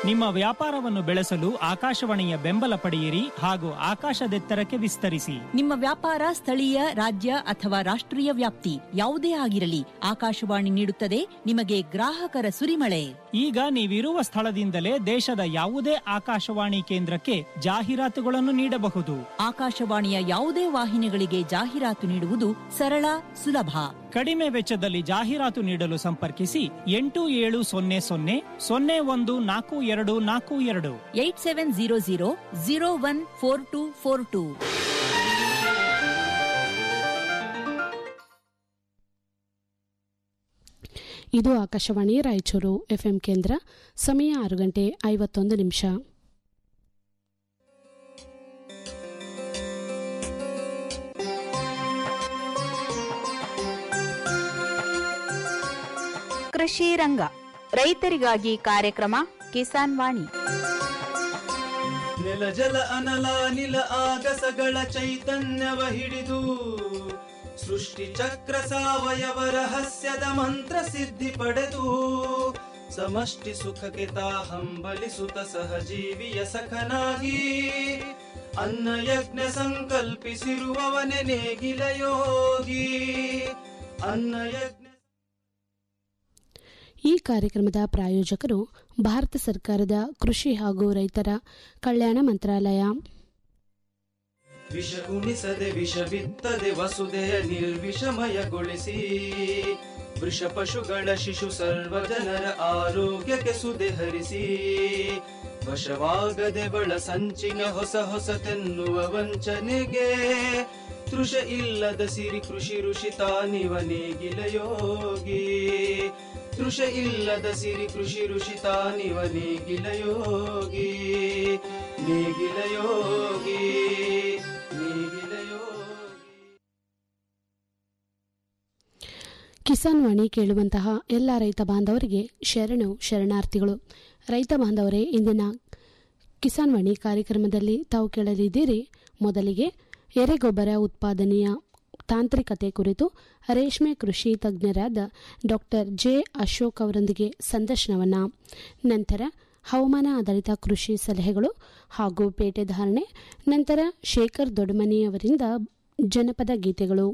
ನಿಮ್ಮ ವ್ಯಾಪಾರವನ್ನು ಬೆಳೆಸಲು ಆಕಾಶವಾಣಿಯ ಬೆಂಬಲ ಪಡೆಯಿರಿ ಹಾಗೂ ಆಕಾಶದೆತ್ತರಕ್ಕೆ ವಿಸ್ತರಿಸಿ ನಿಮ್ಮ ವ್ಯಾಪಾರ ಸ್ಥಳೀಯ ರಾಜ್ಯ ಅಥವಾ ರಾಷ್ಟ್ರೀಯ ವ್ಯಾಪ್ತಿ ಯಾವುದೇ ಆಗಿರಲಿ ಆಕಾಶವಾಣಿ ನೀಡುತ್ತದೆ ನಿಮಗೆ ಗ್ರಾಹಕರ ಸುರಿಮಳೆ ಈಗ ನೀವಿರುವ ಸ್ಥಳದಿಂದಲೇ ದೇಶದ ಯಾವುದೇ ಆಕಾಶವಾಣಿ ಕೇಂದ್ರಕ್ಕೆ ಜಾಹೀರಾತುಗಳನ್ನು ನೀಡಬಹುದು ಆಕಾಶವಾಣಿಯ ಯಾವುದೇ ವಾಹಿನಿಗಳಿಗೆ ಜಾಹೀರಾತು ನೀಡುವುದು ಸರಳ ಸುಲಭ ಕಡಿಮೆ ವೆಚ್ಚದಲ್ಲಿ ಜಾಹೀರಾತು ನೀಡಲು ಸಂಪರ್ಕಿಸಿ ಎಂಟು ಏಳು ಸೊನ್ನೆ ಸೊನ್ನೆ ಸೊನ್ನೆ ಒಂದು ನಾಲ್ಕು ಎರಡು ನಾಲ್ಕು ಎರಡು eight seven zero zero zero one four two four two ಇದು ಆಕಾಶವಾಣಿ ರಾಯಚೂರು ಎಫ್ಎಂ ಕೇಂದ್ರ ಸಮಯ ಆರು ಗಂಟೆ ಐವತ್ತೊಂದು ನಿಮಿಷ ಕೃಷಿ ರಂಗ ರೈತರಿಗಾಗಿ ಕಾರ್ಯಕ್ರಮ ಕಿಸಾನ್ ವಾಣಿ ನೆಲ ಜಲ ಅನಲ ನಿಲ ಆಗಸಗಳ ಚೈತನ್ಯವ ಹಿಡಿದು ಸೃಷ್ಟಿ ಚಕ್ರ ಸಾವಯವ ರಹಸ್ಯದ ಮಂತ್ರ ಸಿದ್ಧಿ ಪಡೆದು ಸಮಷ್ಟಿ ಸುಖಕ್ಕೆ ತಾ ಹಂಬಲಿಸುತ್ತ ಸಹಜೀವಿಯ ಸಖನಾಗಿ ಅನ್ನ ಯಜ್ಞ ಸಂಕಲ್ಪಿಸಿರುವವನೆ ನೇಗಿಲ ಯೋಗಿ ಅನ್ನ ಯಜ್ಞ ಈ ಕಾರ್ಯಕ್ರಮದ ಪ್ರಾಯೋಜಕರು ಭಾರತ ಸರ್ಕಾರದ ಕೃಷಿ ಹಾಗೂ ರೈತರ ಕಲ್ಯಾಣ ಮಂತ್ರಾಲಯ ವಿಷ ಉಣಿಸದೆ ವಿಷ ಬಿತ್ತದೆ ವಸುದೆಯ ನಿರ್ವಿಷಮಯಗೊಳಿಸಿ ವೃಷ ಪಶುಗಳ ಶಿಶು ಸರ್ವ ಜನರ ಆರೋಗ್ಯಕ್ಕೆ ಸುದೆ ಹರಿಸಿ ವಶವಾಗದೆ ಬಳ ಸಂಚಿನ ಹೊಸ ಹೊಸತೆನ್ನುವ ವಂಚನೆಗೆ ತೃಷ ಇಲ್ಲದ ಸಿರಿ ಕೃಷಿ ಋಷಿ ತಾನಿವ ನೇಗಿಲ ಯೋಗಿ ತೃಷ ಇಲ್ಲದ ಸಿರಿ ಕೃಷಿ ಋಷಿ ತಾನಿವ ನೇಗಿಲ ಯೋಗಿ ನೇಗಿಲ ಯೋಗಿ ನೇಗಿಲ ಯೋಗಿ ಕಿಸಾನ್ ವಾಣಿ ಕೇಳುವಂತಹ ಎಲ್ಲ ರೈತ ಬಾಂಧವರಿಗೆ ಶರಣು ಶರಣಾರ್ಥಿಗಳು ರೈತ ಬಾಂಧವರೇ ಇಂದಿನ ಕಿಸಾನ್ ವಾಣಿ ಕಾರ್ಯಕ್ರಮದಲ್ಲಿ ತಾವು ಕೇಳಲಿದ್ದೀರಿ ಮೊದಲಿಗೆ ಎರೆಗೊಬ್ಬರ ಉತ್ಪಾದನೆಯ ತಾಂತ್ರಿಕತೆ ಕುರಿತು ರೇಷ್ಮೆ ಕೃಷಿ ತಜ್ಞರಾದ ಡಾಕ್ಟರ್ ಜೆ ಅಶೋಕ್ ಅವರೊಂದಿಗೆ ಸಂದರ್ಶನವನ್ನ ನಂತರ ಹವಾಮಾನ ಆಧಾರಿತ ಕೃಷಿ ಸಲಹೆಗಳು ಹಾಗೂ ಪೇಟೆ ಧಾರಣೆ ನಂತರ ಶೇಖರ್ ದೊಡ್ಮನಿ ಅವರಿಂದ ಜನಪದ ಗೀತೆಗಳು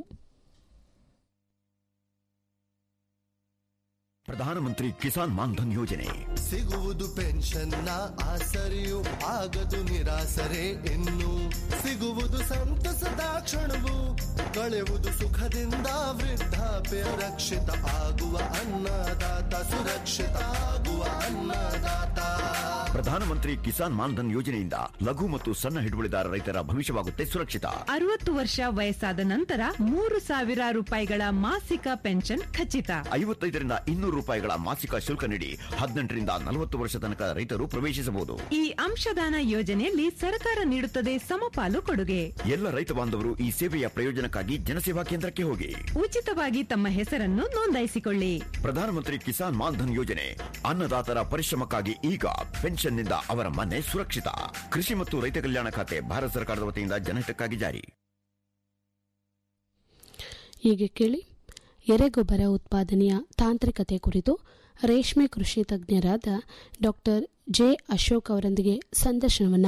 ಪ್ರಧಾನಮಂತ್ರಿ ಕಿಸಾನ್ ಮಾನ್ಧನ್ ಯೋಜನೆ ಸಿಗುವುದು ಪೆನ್ಷನ್ನ ಆಸರೆಯು ಆಗದು ನಿರಾಸರೆ ಇನ್ನು ಸಿಗುವುದು ಸಂತಸದ ಕ್ಷಣವು ಕಳೆಯುವುದು ಸುಖದಿಂದ ವೃದ್ಧಾಪ್ಯ ರಕ್ಷಿತ ಆಗುವ ಅನ್ನದಾತ ಸುರಕ್ಷಿತ ಆಗುವ ಅನ್ನದಾತ ಪ್ರಧಾನಮಂತ್ರಿ ಕಿಸಾನ್ ಮಾನ್ಧನ್ ಯೋಜನೆಯಿಂದ ಲಘು ಮತ್ತು ಸಣ್ಣ ಹಿಡುವಳಿದಾರ ರೈತರ ಭವಿಷ್ಯವಾಗುತ್ತೆ ಸುರಕ್ಷಿತ ಅರವತ್ತು ವರ್ಷ ವಯಸ್ಸಾದ ನಂತರ ಮೂರು ಸಾವಿರ ರೂಪಾಯಿಗಳ ಮಾಸಿಕ ಪೆನ್ಷನ್ ಖಚಿತ ಐವತ್ತೈದರಿಂದ ಇನ್ನೂರು ರೂಪಾಯಿಗಳ ಮಾಸಿಕ ಶುಲ್ಕ ನೀಡಿ ಹದಿನೆಂಟರಿಂದ ನಲವತ್ತು ವರ್ಷ ತನಕ ರೈತರು ಪ್ರವೇಶಿಸಬಹುದು ಈ ಅಂಶದಾನ ಯೋಜನೆಯಲ್ಲಿ ಸರ್ಕಾರ ನೀಡುತ್ತದೆ ಸಮಪಾಲು ಕೊಡುಗೆ ಎಲ್ಲ ರೈತ ಬಾಂಧವರು ಈ ಸೇವೆಯ ಪ್ರಯೋಜನಕ್ಕಾಗಿ ಜನಸೇವಾ ಕೇಂದ್ರಕ್ಕೆ ಹೋಗಿ ಉಚಿತವಾಗಿ ತಮ್ಮ ಹೆಸರನ್ನು ನೋಂದಾಯಿಸಿಕೊಳ್ಳಿ ಪ್ರಧಾನಮಂತ್ರಿ ಕಿಸಾನ್ ಮಾನ್ಧನ್ ಯೋಜನೆ ಅನ್ನದಾತರ ಪರಿಶ್ರಮಕ್ಕಾಗಿ ಈಗ ಪೆನ್ಷನ್ನಿಂದ ಅವರ ಮನೆ ಸುರಕ್ಷಿತ ಕೃಷಿ ಮತ್ತು ರೈತ ಕಲ್ಯಾಣ ಖಾತೆ ಭಾರತ ಸರ್ಕಾರದ ವತಿಯಿಂದ ಜನಹಿತಕ್ಕಾಗಿ ಜಾರಿ ಹೀಗೆ ಕೇಳಿ ಎರೆಗೊಬ್ಬರ ಉತ್ಪಾದನೆಯ ತಾಂತ್ರಿಕತೆ ಕುರಿತು ರೇಷ್ಮೆ ಕೃಷಿ ತಜ್ಞರಾದ ಡಾಕ್ಟರ್ ಜೆ ಅಶೋಕ್ ಅವರೊಂದಿಗೆ ಸಂದರ್ಶನವನ್ನ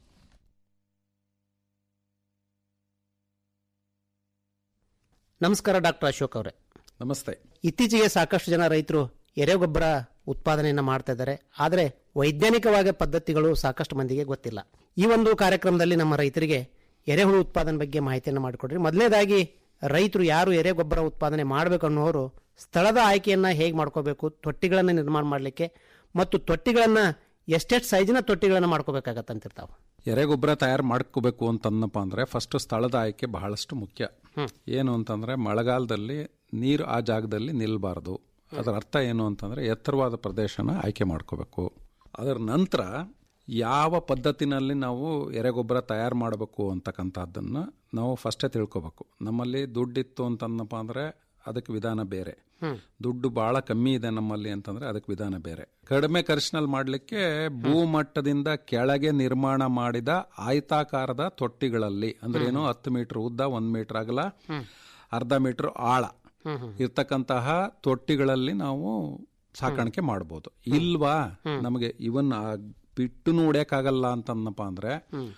ನಮಸ್ಕಾರ ಡಾಕ್ಟರ್ ಅಶೋಕ್ ಅವರೇ ನಮಸ್ತೆ ಇತ್ತೀಚೆಗೆ ಸಾಕಷ್ಟು ಜನ ರೈತರು ಎರೆಗೊಬ್ಬರ ಉತ್ಪಾದನೆಯನ್ನು ಮಾಡ್ತಾ ಇದ್ದಾರೆ ಆದರೆ ವೈಜ್ಞಾನಿಕವಾಗಿ ಪದ್ಧತಿಗಳು ಸಾಕಷ್ಟು ಮಂದಿಗೆ ಗೊತ್ತಿಲ್ಲ ಈ ಒಂದು ಕಾರ್ಯಕ್ರಮದಲ್ಲಿ ನಮ್ಮ ರೈತರಿಗೆ ಎರೆಹುಳು ಉತ್ಪಾದನೆ ಬಗ್ಗೆ ಮಾಹಿತಿಯನ್ನು ಮಾಡಿಕೊಡ್ರಿ ಮೊದಲನೇದಾಗಿ ರೈತರು ಯಾರು ಎರೆಗೊಬ್ಬರ ಉತ್ಪಾದನೆ ಮಾಡಬೇಕು ಅನ್ನೋರು ಸ್ಥಳದ ಆಯ್ಕೆಯನ್ನು ಹೇಗೆ ಮಾಡ್ಕೋಬೇಕು ತೊಟ್ಟಿಗಳನ್ನು ನಿರ್ಮಾಣ ಮಾಡಲಿಕ್ಕೆ ಮತ್ತು ತೊಟ್ಟಿಗಳನ್ನು ಎಷ್ಟೆಷ್ಟು ಸೈಜಿನ ತೊಟ್ಟಿಗಳನ್ನು ಮಾಡ್ಕೋಬೇಕಾಗತ್ತೆ ಅಂತಿರ್ತಾವೆ ಎರೆಗೊಬ್ಬರ ತಯಾರು ಮಾಡ್ಕೋಬೇಕು ಅಂತಂದಪ್ಪ ಅಂದ್ರೆ ಫಸ್ಟ್ ಸ್ಥಳದ ಆಯ್ಕೆ ಬಹಳಷ್ಟು ಮುಖ್ಯ ಏನು ಅಂತಂದ್ರೆ ಮಳೆಗಾಲದಲ್ಲಿ ನೀರು ಆ ಜಾಗದಲ್ಲಿ ನಿಲ್ಬಾರ್ದು ಅದರ ಅರ್ಥ ಏನು ಅಂತಂದ್ರೆ ಎತ್ತರವಾದ ಪ್ರದೇಶನ ಆಯ್ಕೆ ಮಾಡ್ಕೋಬೇಕು ಅದರ ನಂತರ ಯಾವ ಪದ್ಧತಿನಲ್ಲಿ ನಾವು ಎರೆಗೊಬ್ಬರ ತಯಾರು ಮಾಡಬೇಕು ಅಂತಕ್ಕಂಥದ್ದನ್ನು ನಾವು ಫಸ್ಟೇ ತಿಳ್ಕೊಬೇಕು ನಮ್ಮಲ್ಲಿ ದುಡ್ಡಿತ್ತು ಅಂತಂದಪ್ಪ ಅಂದ್ರೆ ಅದಕ್ಕೆ ವಿಧಾನ ಬೇರೆ ದುಡ್ಡು ಬಹಳ ಕಮ್ಮಿ ಇದೆ ನಮ್ಮಲ್ಲಿ ಅಂತಂದ್ರೆ ಅದಕ್ಕೆ ವಿಧಾನ ಬೇರೆ ಕಡಿಮೆ ಖರ್ಚಿನಲ್ಲಿ ಮಾಡಲಿಕ್ಕೆ ಭೂಮಟ್ಟದಿಂದ ಕೆಳಗೆ ನಿರ್ಮಾಣ ಮಾಡಿದ ಆಯತಾಕಾರದ ತೊಟ್ಟಿಗಳಲ್ಲಿ ಅಂದ್ರೆ ಏನು ಹತ್ತು ಮೀಟರ್ ಉದ್ದ ಒಂದ್ ಮೀಟರ್ ಅಗಲ ಅರ್ಧ ಮೀಟರ್ ಆಳ ಇರ್ತಕ್ಕಂತಹ ತೊಟ್ಟಿಗಳಲ್ಲಿ ನಾವು ಸಾಕಾಣಿಕೆ ಮಾಡ್ಬೋದು ಇಲ್ವಾ ನಮಗೆ ಇವನ್ ಬಿಟ್ಟು ನೋಡಕ್ಕಾಗಲ್ಲ ಅಂತಂದಪ್ಪ ಅಂದ್ರೆ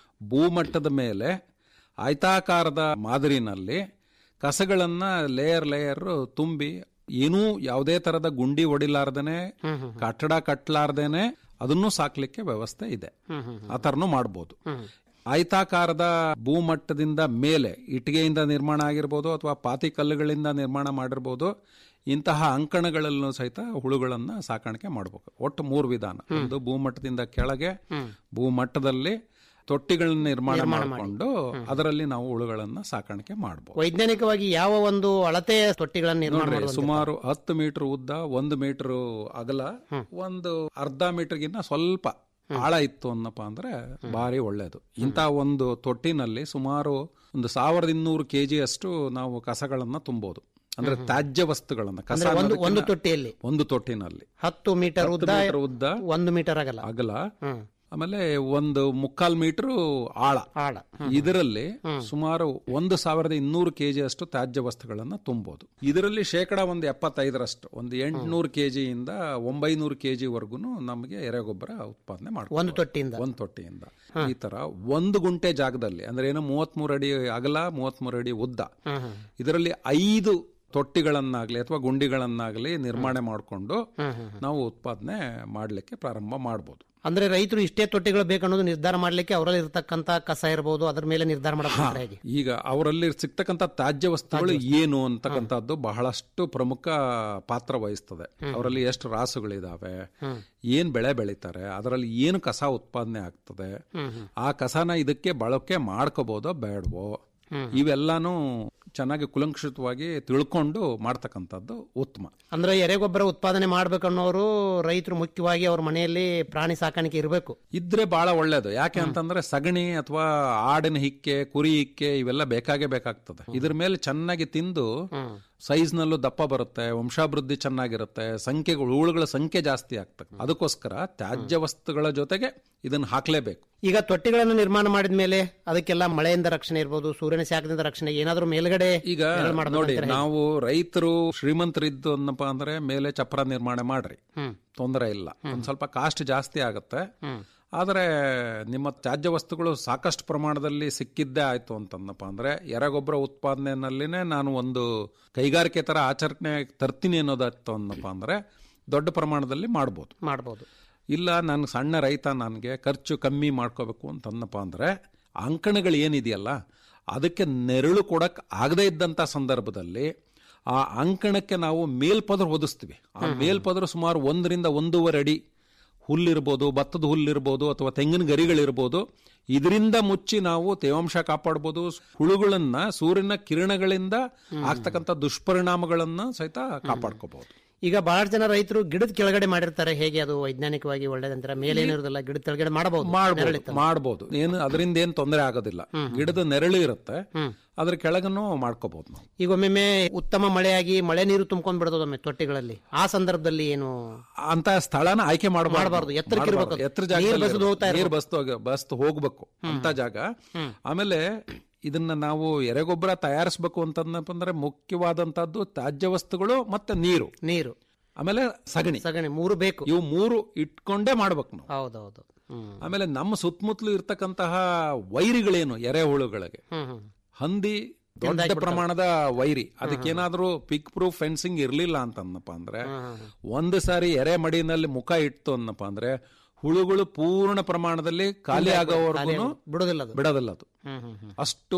ಭೂಮಟ್ಟದ ಮೇಲೆ ಆಯ್ತಾಕಾರದ ಮಾದರಿನಲ್ಲಿ ಕಸಗಳನ್ನ ಲೇಯರ್ ಲೇಯರ್ ತುಂಬಿ ಏನೂ ಯಾವುದೇ ತರದ ಗುಂಡಿ ಹೊಡಿಲಾರ್ದೇನೆ ಕಟ್ಟಡ ಕಟ್ಟಲಾರ್ದೇನೆ ಅದನ್ನು ಸಾಕ್ಲಿಕ್ಕೆ ವ್ಯವಸ್ಥೆ ಇದೆ ಆ ಥರನೂ ಮಾಡ್ಬೋದು ಆಯ್ತಾಕಾರದ ಭೂಮಟ್ಟದಿಂದ ಮೇಲೆ ಇಟ್ಟಿಗೆಯಿಂದ ನಿರ್ಮಾಣ ಆಗಿರ್ಬೋದು ಅಥವಾ ಪಾತಿ ಕಲ್ಲುಗಳಿಂದ ನಿರ್ಮಾಣ ಮಾಡಿರ್ಬೋದು ಇಂತಹ ಅಂಕಣಗಳಲ್ಲೂ ಸಹಿತ ಹುಳುಗಳನ್ನ ಸಾಕಾಣಿಕೆ ಮಾಡಬೇಕು ಒಟ್ಟು ಮೂರು ವಿಧಾನ ಒಂದು ಭೂಮಟ್ಟದಿಂದ ಕೆಳಗೆ ಭೂಮಟ್ಟದಲ್ಲಿ ತೊಟ್ಟಿಗಳನ್ನ ನಿರ್ಮಾಣ ಮಾಡಿಕೊಂಡು ಅದರಲ್ಲಿ ನಾವು ಹುಳುಗಳನ್ನ ಸಾಕಾಣಿಕೆ ಮಾಡಬಹುದು ವೈಜ್ಞಾನಿಕವಾಗಿ ಯಾವ ಒಂದು ಅಳತೆಯ ತೊಟ್ಟಿಗಳನ್ನು ನಿರ್ಮಾಣ ನೋಡ್ರಿ ಮಾಡುವಂಥದ್ದು? ಸುಮಾರು ಹತ್ತು ಮೀಟರ್ ಉದ್ದ ಒಂದು ಮೀಟರ್ ಅಗಲ ಒಂದು ಅರ್ಧ ಮೀಟರ್ಗಿನ್ನ ಸ್ವಲ್ಪ ಆಳ ಇತ್ತು ಅನ್ನಪ್ಪ ಅಂದ್ರೆ ಭಾರಿ ಒಳ್ಳೇದು ಇಂಥ ಒಂದು ತೊಟ್ಟಿನಲ್ಲಿ ಸುಮಾರು ಒಂದು ಸಾವಿರದ ಇನ್ನೂರು ಕೆಜಿ ಅಷ್ಟು ನಾವು ಕಸಗಳನ್ನ ತುಂಬೋದು ಅಂದ್ರೆ ತ್ಯಾಜ್ಯ ವಸ್ತುಗಳನ್ನ ಕಸ ಅಂದ್ರೆ ಒಂದು ಒಂದು ಅನ್ನೋದಕ್ಕಿಂತ ತೊಟ್ಟಿಯಲ್ಲಿ ಒಂದು ತೊಟ್ಟಿನಲ್ಲಿ ಹತ್ತು ಮೀಟರ್ ಹತ್ತು ಉದ್ದ ಮೀಟರ್ ಉದ್ದ ಒಂದು ಮೀಟರ್ ಆಗಲ್ಲ ಅಗಲ ಹ್ಮ್. ಆಮೇಲೆ ಒಂದು ಮುಕ್ಕಾಲ್ ಮೀಟರ್ ಆಳ ಆಳ ಇದರಲ್ಲಿ ಸುಮಾರು ಒಂದು ಸಾವಿರದ ಇನ್ನೂರು ಕೆಜಿ ಅಷ್ಟು ತ್ಯಾಜ್ಯ ವಸ್ತುಗಳನ್ನ ತುಂಬಬಹುದು ಇದರಲ್ಲಿ ಶೇಕಡ ಒಂದು ಎಪ್ಪತ್ತೈದರಷ್ಟು ಒಂದು ಎಂಟುನೂರು ಕೆಜಿಯಿಂದ ಒಂಬೈನೂರು ಕೆಜಿ ವರ್ಗುನು ನಮಗೆ ಎರೆಗೊಬ್ಬರ ಉತ್ಪಾದನೆ ಮಾಡ್ಬೋದು ಒಂದು ತೊಟ್ಟಿಯಿಂದ ಒಂದು ತೊಟ್ಟಿಯಿಂದ ಈ ತರ ಒಂದು ಗುಂಟೆ ಜಾಗದಲ್ಲಿ ಅಂದ್ರೆ ಏನು ಮೂವತ್ಮೂರು ಅಡಿ ಅಗಲ ಮೂವತ್ಮೂರು ಅಡಿ ಉದ್ದ ಇದರಲ್ಲಿ ಐದು ತೊಟ್ಟಿಗಳನ್ನಾಗ್ಲಿ ಅಥವಾ ಗುಂಡಿಗಳನ್ನಾಗ್ಲಿ ನಿರ್ಮಾಣ ಮಾಡಿಕೊಂಡು ನಾವು ಉತ್ಪಾದನೆ ಮಾಡಲಿಕ್ಕೆ ಪ್ರಾರಂಭ ಮಾಡ್ಬೋದು ಅಂದ್ರೆ ರೈತರು ಇಷ್ಟೇ ತೊಟ್ಟಿಗಳು ಬೇಕನ್ನೋದು ನಿರ್ಧಾರ ಮಾಡ್ಲಿಕ್ಕೆ ಅವರಲ್ಲಿ ಇರತಕ್ಕಂತ ಕಸ ಇರಬಹುದು ಅದ್ರ ಮೇಲೆ ನಿರ್ಧಾರ ಮಾಡಬೇಕು ಹೇಗೆ ಈಗ ಅವರಲ್ಲಿ ಸಿಗ್ತಕ್ಕಂಥ ತ್ಯಾಜ್ಯ ವಸ್ತುಗಳು ಏನು ಅಂತಕ್ಕಂಥದ್ದು ಬಹಳಷ್ಟು ಪ್ರಮುಖ ಪಾತ್ರ ವಹಿಸ್ತದೆ ಅವರಲ್ಲಿ ಎಷ್ಟು ರಾಸುಗಳಿದಾವೆ ಏನ್ ಬೆಳೆ ಬೆಳೀತಾರೆ ಅದರಲ್ಲಿ ಏನು ಕಸ ಉತ್ಪಾದನೆ ಆಗ್ತದೆ ಆ ಕಸನ ಇದಕ್ಕೆ ಬಳಕೆ ಮಾಡ್ಕೋಬಹುದೋ ಬೇಡವೋ ಇವೆಲ್ಲಾನು ಚೆನ್ನಾಗಿ ಕುಲಂಕಷಿತವಾಗಿ ತಿಳ್ಕೊಂಡು ಮಾಡ್ತಕ್ಕಂಥದ್ದು ಉತ್ತಮ ಅಂದ್ರೆ ಎರೆಗೊಬ್ಬರ ಉತ್ಪಾದನೆ ಮಾಡ್ಬೇಕನ್ನೋರು ರೈತರು ಮುಖ್ಯವಾಗಿ ಅವ್ರ ಮನೆಯಲ್ಲಿ ಪ್ರಾಣಿ ಸಾಕಾಣಿಕೆ ಇರಬೇಕು ಇದ್ರೆ ಬಹಳ ಒಳ್ಳೇದು ಯಾಕೆ ಅಂತಂದ್ರೆ ಸಗಣಿ ಅಥವಾ ಆಡಿನ ಹಿಕ್ಕೆ ಕುರಿ ಹಿಕ್ಕೆ ಇವೆಲ್ಲ ಬೇಕಾಗೇ ಬೇಕಾಗ್ತದೆ ಇದ್ರ ಮೇಲೆ ಚೆನ್ನಾಗಿ ತಿಂದು ಸೈಜ್ ನಲ್ಲೂ ದಪ್ಪ ಬರುತ್ತೆ ವಂಶಾಭಿವೃದ್ಧಿ ಚೆನ್ನಾಗಿರುತ್ತೆ ಸಂಖ್ಯೆಗಳು ಹುಳುಗಳ ಸಂಖ್ಯೆ ಜಾಸ್ತಿ ಆಗ್ತದೆ ಅದಕ್ಕೋಸ್ಕರ ತ್ಯಾಜ್ಯ ವಸ್ತುಗಳ ಜೊತೆಗೆ ಇದನ್ನ ಹಾಕ್ಲೇಬೇಕು ಈಗ ತೊಟ್ಟಿಗಳನ್ನು ನಿರ್ಮಾಣ ಮಾಡಿದ ಮೇಲೆ ಅದಕ್ಕೆಲ್ಲ ಮಳೆಯಿಂದ ರಕ್ಷಣೆ ಇರ್ಬೋದು ಸೂರ್ಯನ ಶಾಖದಿಂದ ರಕ್ಷಣೆ ಏನಾದ್ರೂ ಮೇಲ್ಗಡೆ ಈಗ ನೆರಳು ಮಾಡ್ಬೇಕು ನೋಡಿ ಅಂತೀರಾ ಹೇಗೆ? ನಾವು ರೈತರು ಶ್ರೀಮಂತರಿದ್ದು ಅನ್ನಪ್ಪ ಅಂದ್ರೆ ಮೇಲೆ ಚಪ್ರ ನಿರ್ಮಾಣ ಮಾಡ್ರಿ ತೊಂದರೆ ಇಲ್ಲ ಒಂದ್ ಸ್ವಲ್ಪ ಕಾಸ್ಟ್ ಜಾಸ್ತಿ ಆಗತ್ತೆ ಆದರೆ ನಿಮ್ಮ ತ್ಯಾಜ್ಯ ವಸ್ತುಗಳು ಸಾಕಷ್ಟು ಪ್ರಮಾಣದಲ್ಲಿ ಸಿಕ್ಕಿದ್ದೇ ಆಯ್ತು ಅಂತಂದಪ್ಪ ಅಂದ್ರೆ ಎರೆಗೊಬ್ಬರ ಉತ್ಪಾದನೆಯಲ್ಲಿನೇ ನಾನು ಒಂದು ಕೈಗಾರಿಕೆ ತರ ಆಚರಣೆ ತರ್ತೀನಿ ಅನ್ನೋದಾಯ್ತು ಅನ್ನಪ್ಪ ಅಂದ್ರೆ ದೊಡ್ಡ ಪ್ರಮಾಣದಲ್ಲಿ ಮಾಡ್ಬೋದು ಮಾಡ್ಬೋದು ಇಲ್ಲ ನಾನು ಸಣ್ಣ ರೈತ ನನಗೆ ಖರ್ಚು ಕಮ್ಮಿ ಮಾಡ್ಕೋಬೇಕು ಅಂತಂದಪ್ಪ ಅಂದ್ರೆ ಅಂಕಣಗಳು ಏನಿದೆಯಲ್ಲ ಅದಕ್ಕೆ ನೆರಳು ಕೊಡಕ್ ಆಗದೇ ಇದ್ದಂಥ ಸಂದರ್ಭದಲ್ಲಿ ಆ ಅಂಕಣಕ್ಕೆ ನಾವು ಮೇಲ್ಪದ್ರ ಒದಿಸ್ತೀವಿ ಆ ಮೇಲ್ಪದ್ರ ಸುಮಾರು ಒಂದರಿಂದ ಒಂದೂವರೆ ಅಡಿ ಹುಲ್ಲಿರ್ಬೋದು ಭತ್ತದ ಹುಲ್ಲಿರ್ಬೋದು ಅಥವಾ ತೆಂಗಿನ ಗರಿಗಳಿರ್ಬೋದು ಇದರಿಂದ ಮುಚ್ಚಿ ನಾವು ತೇವಾಂಶ ಕಾಪಾಡ್ಬೋದು ಹುಳುಗಳನ್ನ ಸೂರ್ಯನ ಕಿರಣಗಳಿಂದ ಆಗ್ತಕ್ಕಂಥ ದುಷ್ಪರಿಣಾಮಗಳನ್ನ ಸಹಿತ ಕಾಪಾಡ್ಕೋಬಹುದು ಈಗ ಬಹಳಷ್ಟು ಜನ ರೈತರು ಗಿಡದ ಕೆಳಗಡೆ ಮಾಡಿರ್ತಾರೆ ಹೇಗೆ ಅದು ವೈಜ್ಞಾನಿಕವಾಗಿ ಒಳ್ಳೇದಂತಾರೆ ಮೇಲೆ ಏನಿರೋದಿಲ್ಲ ಗಿಡದ ಕೆಳಗಡೆ ಮಾಡಬಹುದು ಮಾಡ್ಬೋದು ಮಾಡ್ಬೋದು ಏನು ಅದರಿಂದ ಏನು ತೊಂದರೆ ಆಗೋದಿಲ್ಲ ಗಿಡದ ನೆರಳು ಇರುತ್ತೆ ಅದ್ರ ಕೆಳಗನ್ನು ಮಾಡ್ಕೋಬಹುದು ನಾವು ಈಗ ಒಮ್ಮೊಮ್ಮೆ ಉತ್ತಮ ಮಳೆಯಾಗಿ ಮಳೆ ನೀರು ತುಂಬ್ಕೊಂಡ್ ಬಿಡೋದು ಒಮ್ಮೆ ತೊಟ್ಟಿಗಳಲ್ಲಿ ಆ ಸಂದರ್ಭದಲ್ಲಿ ಏನು ಅಂತ ಸ್ಥಳನ ಆಯ್ಕೆ ಮಾಡಬಾರ್ದು ಮಾಡ್ಬಾರ್ದು. ಎತ್ತರಕ್ಕೆ ಇರ್ಬೇಕು ಅದು. ಎತ್ತರ ನೀರ್ ಜಾಗ ಬಸ್ದು ಹೋಗ್ತಾ ನೀರು ಇರ್ಬೇಕು. ಬಸ್ತು ಹೋಗ- ಬಸ್ತು ಹೋಗ್ಬೇಕು ಅಂತ ಜಾಗ ಆಮೇಲೆ ಇದನ್ನ ನಾವು ಎರೆಗೊಬ್ಬರ ತಯಾರಿಸಬೇಕು ಅಂತಂದಪ್ಪ ಅಂದ್ರೆ ಮುಖ್ಯವಾದಂತದ್ದು ತ್ಯಾಜ್ಯ ವಸ್ತುಗಳು ಮತ್ತೆ ನೀರು ನೀರು ಆಮೇಲೆ ಸಗಣಿ ಸಗಣಿ ಮೂರು ಬೇಕು ಇವು ಮೂರು ಇಟ್ಕೊಂಡೇ ಮಾಡ್ಬೇಕು ನಾವು ಹೌದೌದು ಹ್ಮ್ ಆಮೇಲೆ ನಮ್ಮ ಸುತ್ತಮುತ್ತಲು ಇರ್ತಕ್ಕಂತಹ ವೈರಿಗಳೇನು ಎರೆಹುಳುಗಳಿಗೆ ಹ್ಮ್ ಹ್ಮ್ ಹಂದಿ ದೊಡ್ಡ ಪ್ರಮಾಣದ ವೈರಿ ಅದಕ್ಕೇನಾದ್ರೂ ಪಿಕ್ ಪ್ರೂಫ್ ಫೆನ್ಸಿಂಗ್ ಇರ್ಲಿಲ್ಲ ಅಂತಂದಪ್ಪ ಅಂದ್ರೆ ಒಂದು ಸಾರಿ ಎರೆ ಮಡಿನಲ್ಲಿ ಮುಖ ಇಟ್ಟು ಅನ್ನಪ್ಪ ಅಂದ್ರೆ ಹುಳುಗಳು ಪೂರ್ಣ ಪ್ರಮಾಣದಲ್ಲಿ ಖಾಲಿ ಆಗೋವರೆಗೂ ಬಿಡೋದಿಲ್ಲ ಅದು ಬಿಡೋದಿಲ್ಲ ಅದು ಹ್ಮ್ ಹ್ಮ್ ಹ್ಮ್ ಅಷ್ಟು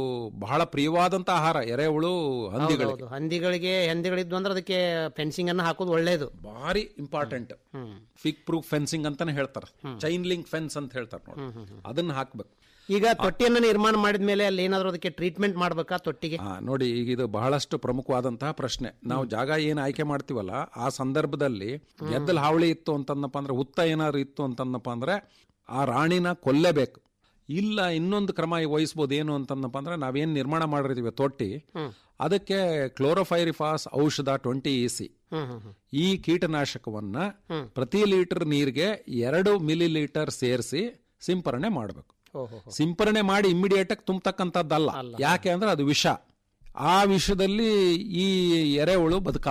ಬಹಳ ಪ್ರಿಯವಾದಂತ ಆಹಾರ ಎರೆಹುಳು ಹಂದಿಗಳಿಗೆ ಹೌದು ಹಂದಿಗಳಿಗೆ ಹಂದಿಗಳಿದ್ವು ಅಂದ್ರೆ ಅದಕ್ಕೆ ಫೆನ್ಸಿಂಗ್ ಅನ್ನ ಹಾಕೋದು ಒಳ್ಳೇದು ಭಾರಿ ಇಂಪಾರ್ಟೆಂಟ್ ಫಿಕ್ ಪ್ರೂಫ್ ಫೆನ್ಸಿಂಗ್ ಅಂತಾನೆ ಹೇಳ್ತಾರೆ ಚೈನ್ ಲಿಂಕ್ ಫೆನ್ಸ್ ಅಂತ ಹೇಳ್ತಾರೆ ನೋಡಿ ಅದನ್ನ ಹಾಕ್ಬೇಕು ಈಗ ತೊಟ್ಟಿಯನ್ನ ನಿರ್ಮಾಣ ಮಾಡಿದ ಮೇಲೆ ಅಲ್ಲಿ ಏನಾದ್ರೂ ಅದಕ್ಕೆ ಟ್ರೀಟ್ಮೆಂಟ್ ಮಾಡ್ಬೇಕಾ ತೊಟ್ಟಿಗೆ ಆ, ನೋಡಿ ಈಗ ಇದು ಬಹಳಷ್ಟು ಪ್ರಮುಖವಾದಂತಹ ಪ್ರಶ್ನೆ ನಾವು ಜಾಗ ಏನು ಆಯ್ಕೆ ಮಾಡ್ತೀವಲ್ಲ ಆ ಸಂದರ್ಭದಲ್ಲಿ ಗೆದ್ದಲ್ ಹಾವಳಿ ಇತ್ತು ಅಂತಂದಪ್ಪ ಅಂದ್ರೆ ಹುತ್ತ ಏನಾದ್ರು ಇತ್ತು ಅಂತಂದಪ್ಪ ಅಂದ್ರೆ ಆ ರಾಣಿನ ಕೊಲ್ಲೇಬೇಕು ಇಲ್ಲ ಇನ್ನೊಂದು ಕ್ರಮ ವಹಿಸ್ಬೋದು ಏನು ಅಂತಂದಪ್ಪ ಅಂದ್ರೆ ನಾವೇನು ನಿರ್ಮಾಣ ಮಾಡಿರ್ತೀವಿ ತೊಟ್ಟಿ ಅದಕ್ಕೆ ಕ್ಲೋರೋಫೈರಿಫಾಸ್ ಔಷಧ ಟ್ವೆಂಟಿ ಇ ಸಿ ಹ್ಮ್ ಹ್ಮ್ ಹ್ಮ್ ಈ ಕೀಟನಾಶಕವನ್ನ ಪ್ರತಿ ಲೀಟರ್ ನೀರಿಗೆ ಎರಡು ಮಿಲಿ ಲೀಟರ್ ಸೇರಿಸಿ ಸಿಂಪರಣೆ ಮಾಡಬೇಕು ಓಹೋ ಸಿಂಪರಣೆ ಮಾಡಿ ಇಮ್ಮಿಡಿಯೇಟ್ ಆಗಿ ತುಂಬತಕ್ಕಂಥದ್ದಲ್ಲ ಯಾಕೆ ಅಂದ್ರೆ ಅದು ವಿಷ ಆ ವಿಷದಲ್ಲಿ ಈ ಎರೆಹುಳು ಬದುಕಲ್ಲ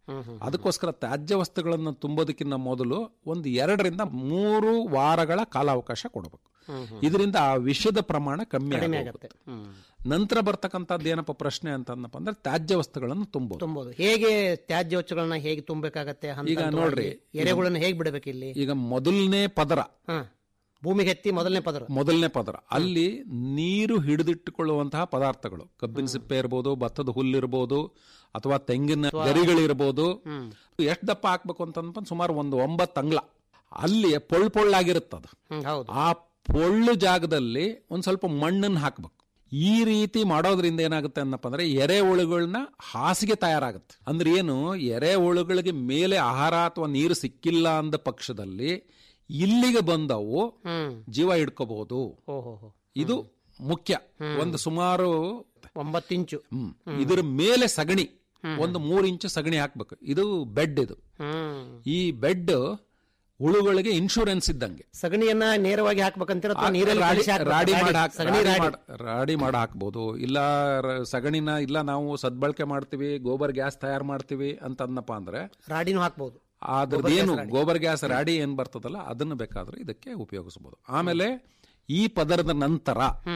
ಅದಕ್ಕೋಸ್ಕರ ತ್ಯಾಜ್ಯ ವಸ್ತುಗಳನ್ನು ತುಂಬೋದಕ್ಕಿಂತ ಮೊದಲು ಒಂದು ಎರಡರಿಂದ ಮೂರು ವಾರಗಳ ಕಾಲಾವಕಾಶ ಕೊಡಬೇಕು ಇದರಿಂದ ಆ ವಿಷದ ಪ್ರಮಾಣ ಕಮ್ಮಿ ಕಡಿಮೆ ಆಗುತ್ತೆ ಆಗುತ್ತೆ ಹ್ಮ್. ನಂತರ ಬರ್ತಕ್ಕಂಥದ್ದು ಏನಪ್ಪ ಪ್ರಶ್ನೆ ಅಂತಂದಪ್ಪ ಅಂದ್ರೆ ತ್ಯಾಜ್ಯ ವಸ್ತುಗಳನ್ನು ತುಂಬೋದು ತುಂಬೋದು ಹೇಗೆ ತ್ಯಾಜ್ಯ ವಸ್ತುಗಳನ್ನ ಹೇಗೆ ತುಂಬಬೇಕಾಗತ್ತೆ ಹಂತ ಈಗ ಹಂತವಾಗಿ? ನೋಡ್ರಿ, ಎರೆಹುಳನ್ನ ಹೇಗೆ ಬಿಡಬೇಕು ಇಲ್ಲಿ ಈಗ ಮೊದಲನೇ ಪದರ ಹಾ ಭೂಮಿಗೆ ಎತ್ತಿ ಮೊದಲನೇ ಪದರ ಮೊದಲನೇ ಪದರ ಅಲ್ಲಿ ನೀರು ಹಿಡಿದಿಟ್ಟುಕೊಳ್ಳುವಂತಹ ಪದಾರ್ಥಗಳು ಕಬ್ಬಿನ ಸಿಪ್ಪೆ ಇರ್ಬೋದು ಭತ್ತದ ಹುಲ್ಲಿರ್ಬೋದು ಅಥವಾ ತೆಂಗಿನ ಗರಿಗಳಿರ್ಬೋದು ಎಷ್ಟು ದಪ್ಪ ಹಾಕ್ಬೇಕು ಅಂತಂದ್ರೆ ಸುಮಾರು ಒಂದು ಒಂಬತ್ತು ಅಂಗ್ಲ ಅಲ್ಲಿ ಪೊಳ್ ಪೊಳ್ಳಾಗಿರುತ್ತದು ಹ್ಮ್ ಹೌದು ಆ ಪೊಳ್ಳು ಜಾಗದಲ್ಲಿ ಒಂದ್ ಸ್ವಲ್ಪ ಮಣ್ಣನ್ನು ಹಾಕ್ಬೇಕು ಈ ರೀತಿ ಮಾಡೋದ್ರಿಂದ ಏನಾಗುತ್ತೆ ಅನ್ನಪ್ಪ ಅಂದ್ರೆ ಎರೆಹುಳುಗಳನ್ನ ಹಾಸಿಗೆ ತಯಾರಾಗುತ್ತೆ ಅಂದ್ರೆ ಏನು ಎರೆಹುಳುಗಳಿಗೆ ಮೇಲೆ ಆಹಾರ ಅಥವಾ ನೀರು ಸಿಕ್ಕಿಲ್ಲ ಅಂದ ಪಕ್ಷದಲ್ಲಿ ಇಲ್ಲಿಗೆ ಬಂದವು ಹ್ಮ್ ಜೀವ ಹಿಡ್ಕೋಬಹುದು ಓಹೋ ಹೋ ಇದು ಮುಖ್ಯ ಒಂದು ಸುಮಾರು ಒಂಬತ್ತು ಇಂಚು ಹ್ಮ್, ಇದರ ಮೇಲೆ ಸಗಣಿ ಒಂದು ಮೂರು ಇಂಚು ಸಗಣಿ ಹಾಕ್ಬೇಕು ಇದು ಬೆಡ್ ಇದು ಹ್ಮ್ ಈ ಬೆಡ್ ಹುಳುಗಳಿಗೆ ಇನ್ಶೂರೆನ್ಸ್ ಇದ್ದಂಗೆ ಸಗಣಿಯನ್ನ ನೇರವಾಗಿ ಹಾಕ್ಬೇಕಂತೀರ ಅಥವಾ ನೀರಲ್ಲಿ ರಾಡಿ ಕಲಿಸಿ ಹಾಕ್ಬೇಕಾ? ರಾಡಿ ರಾಡಿ, ಮಾಡಿ ಹಾಕ್- ಸಗಣಿ ರಾಡಿ ರಾಡಿ. ಮಾಡ್- ರಾಡಿ ಮಾಡಿ ಹಾಕ್ಬೋದು ಇಲ್ಲ ರ- ಸಗಣಿನ ಇಲ್ಲ ನಾವು ಸದ್ಬಳಕೆ ಮಾಡ್ತೀವಿ ಗೋಬರ್ ಗ್ಯಾಸ್ ತಯಾರು ಮಾಡ್ತೀವಿ ಅಂತ ಅಂದಪ್ಪ ಅಂದ್ರೆ ರಾಡಿನೂ ಹಾಕ್ಬೋದು ಅದ್ರದ್ದು ಏನು ಗೋಬರ್ ಗ್ಯಾಸ್ ರಾಡಿ ಏನ್ ಬರ್ತದಲ್ಲ ಅದನ್ನು ಬೇಕಾದ್ರೆ ಇದಕ್ಕೆ ಉಪಯೋಗಿಸಬಹುದು ಆಮೇಲೆ ಈ ಪದರದ ನಂತರ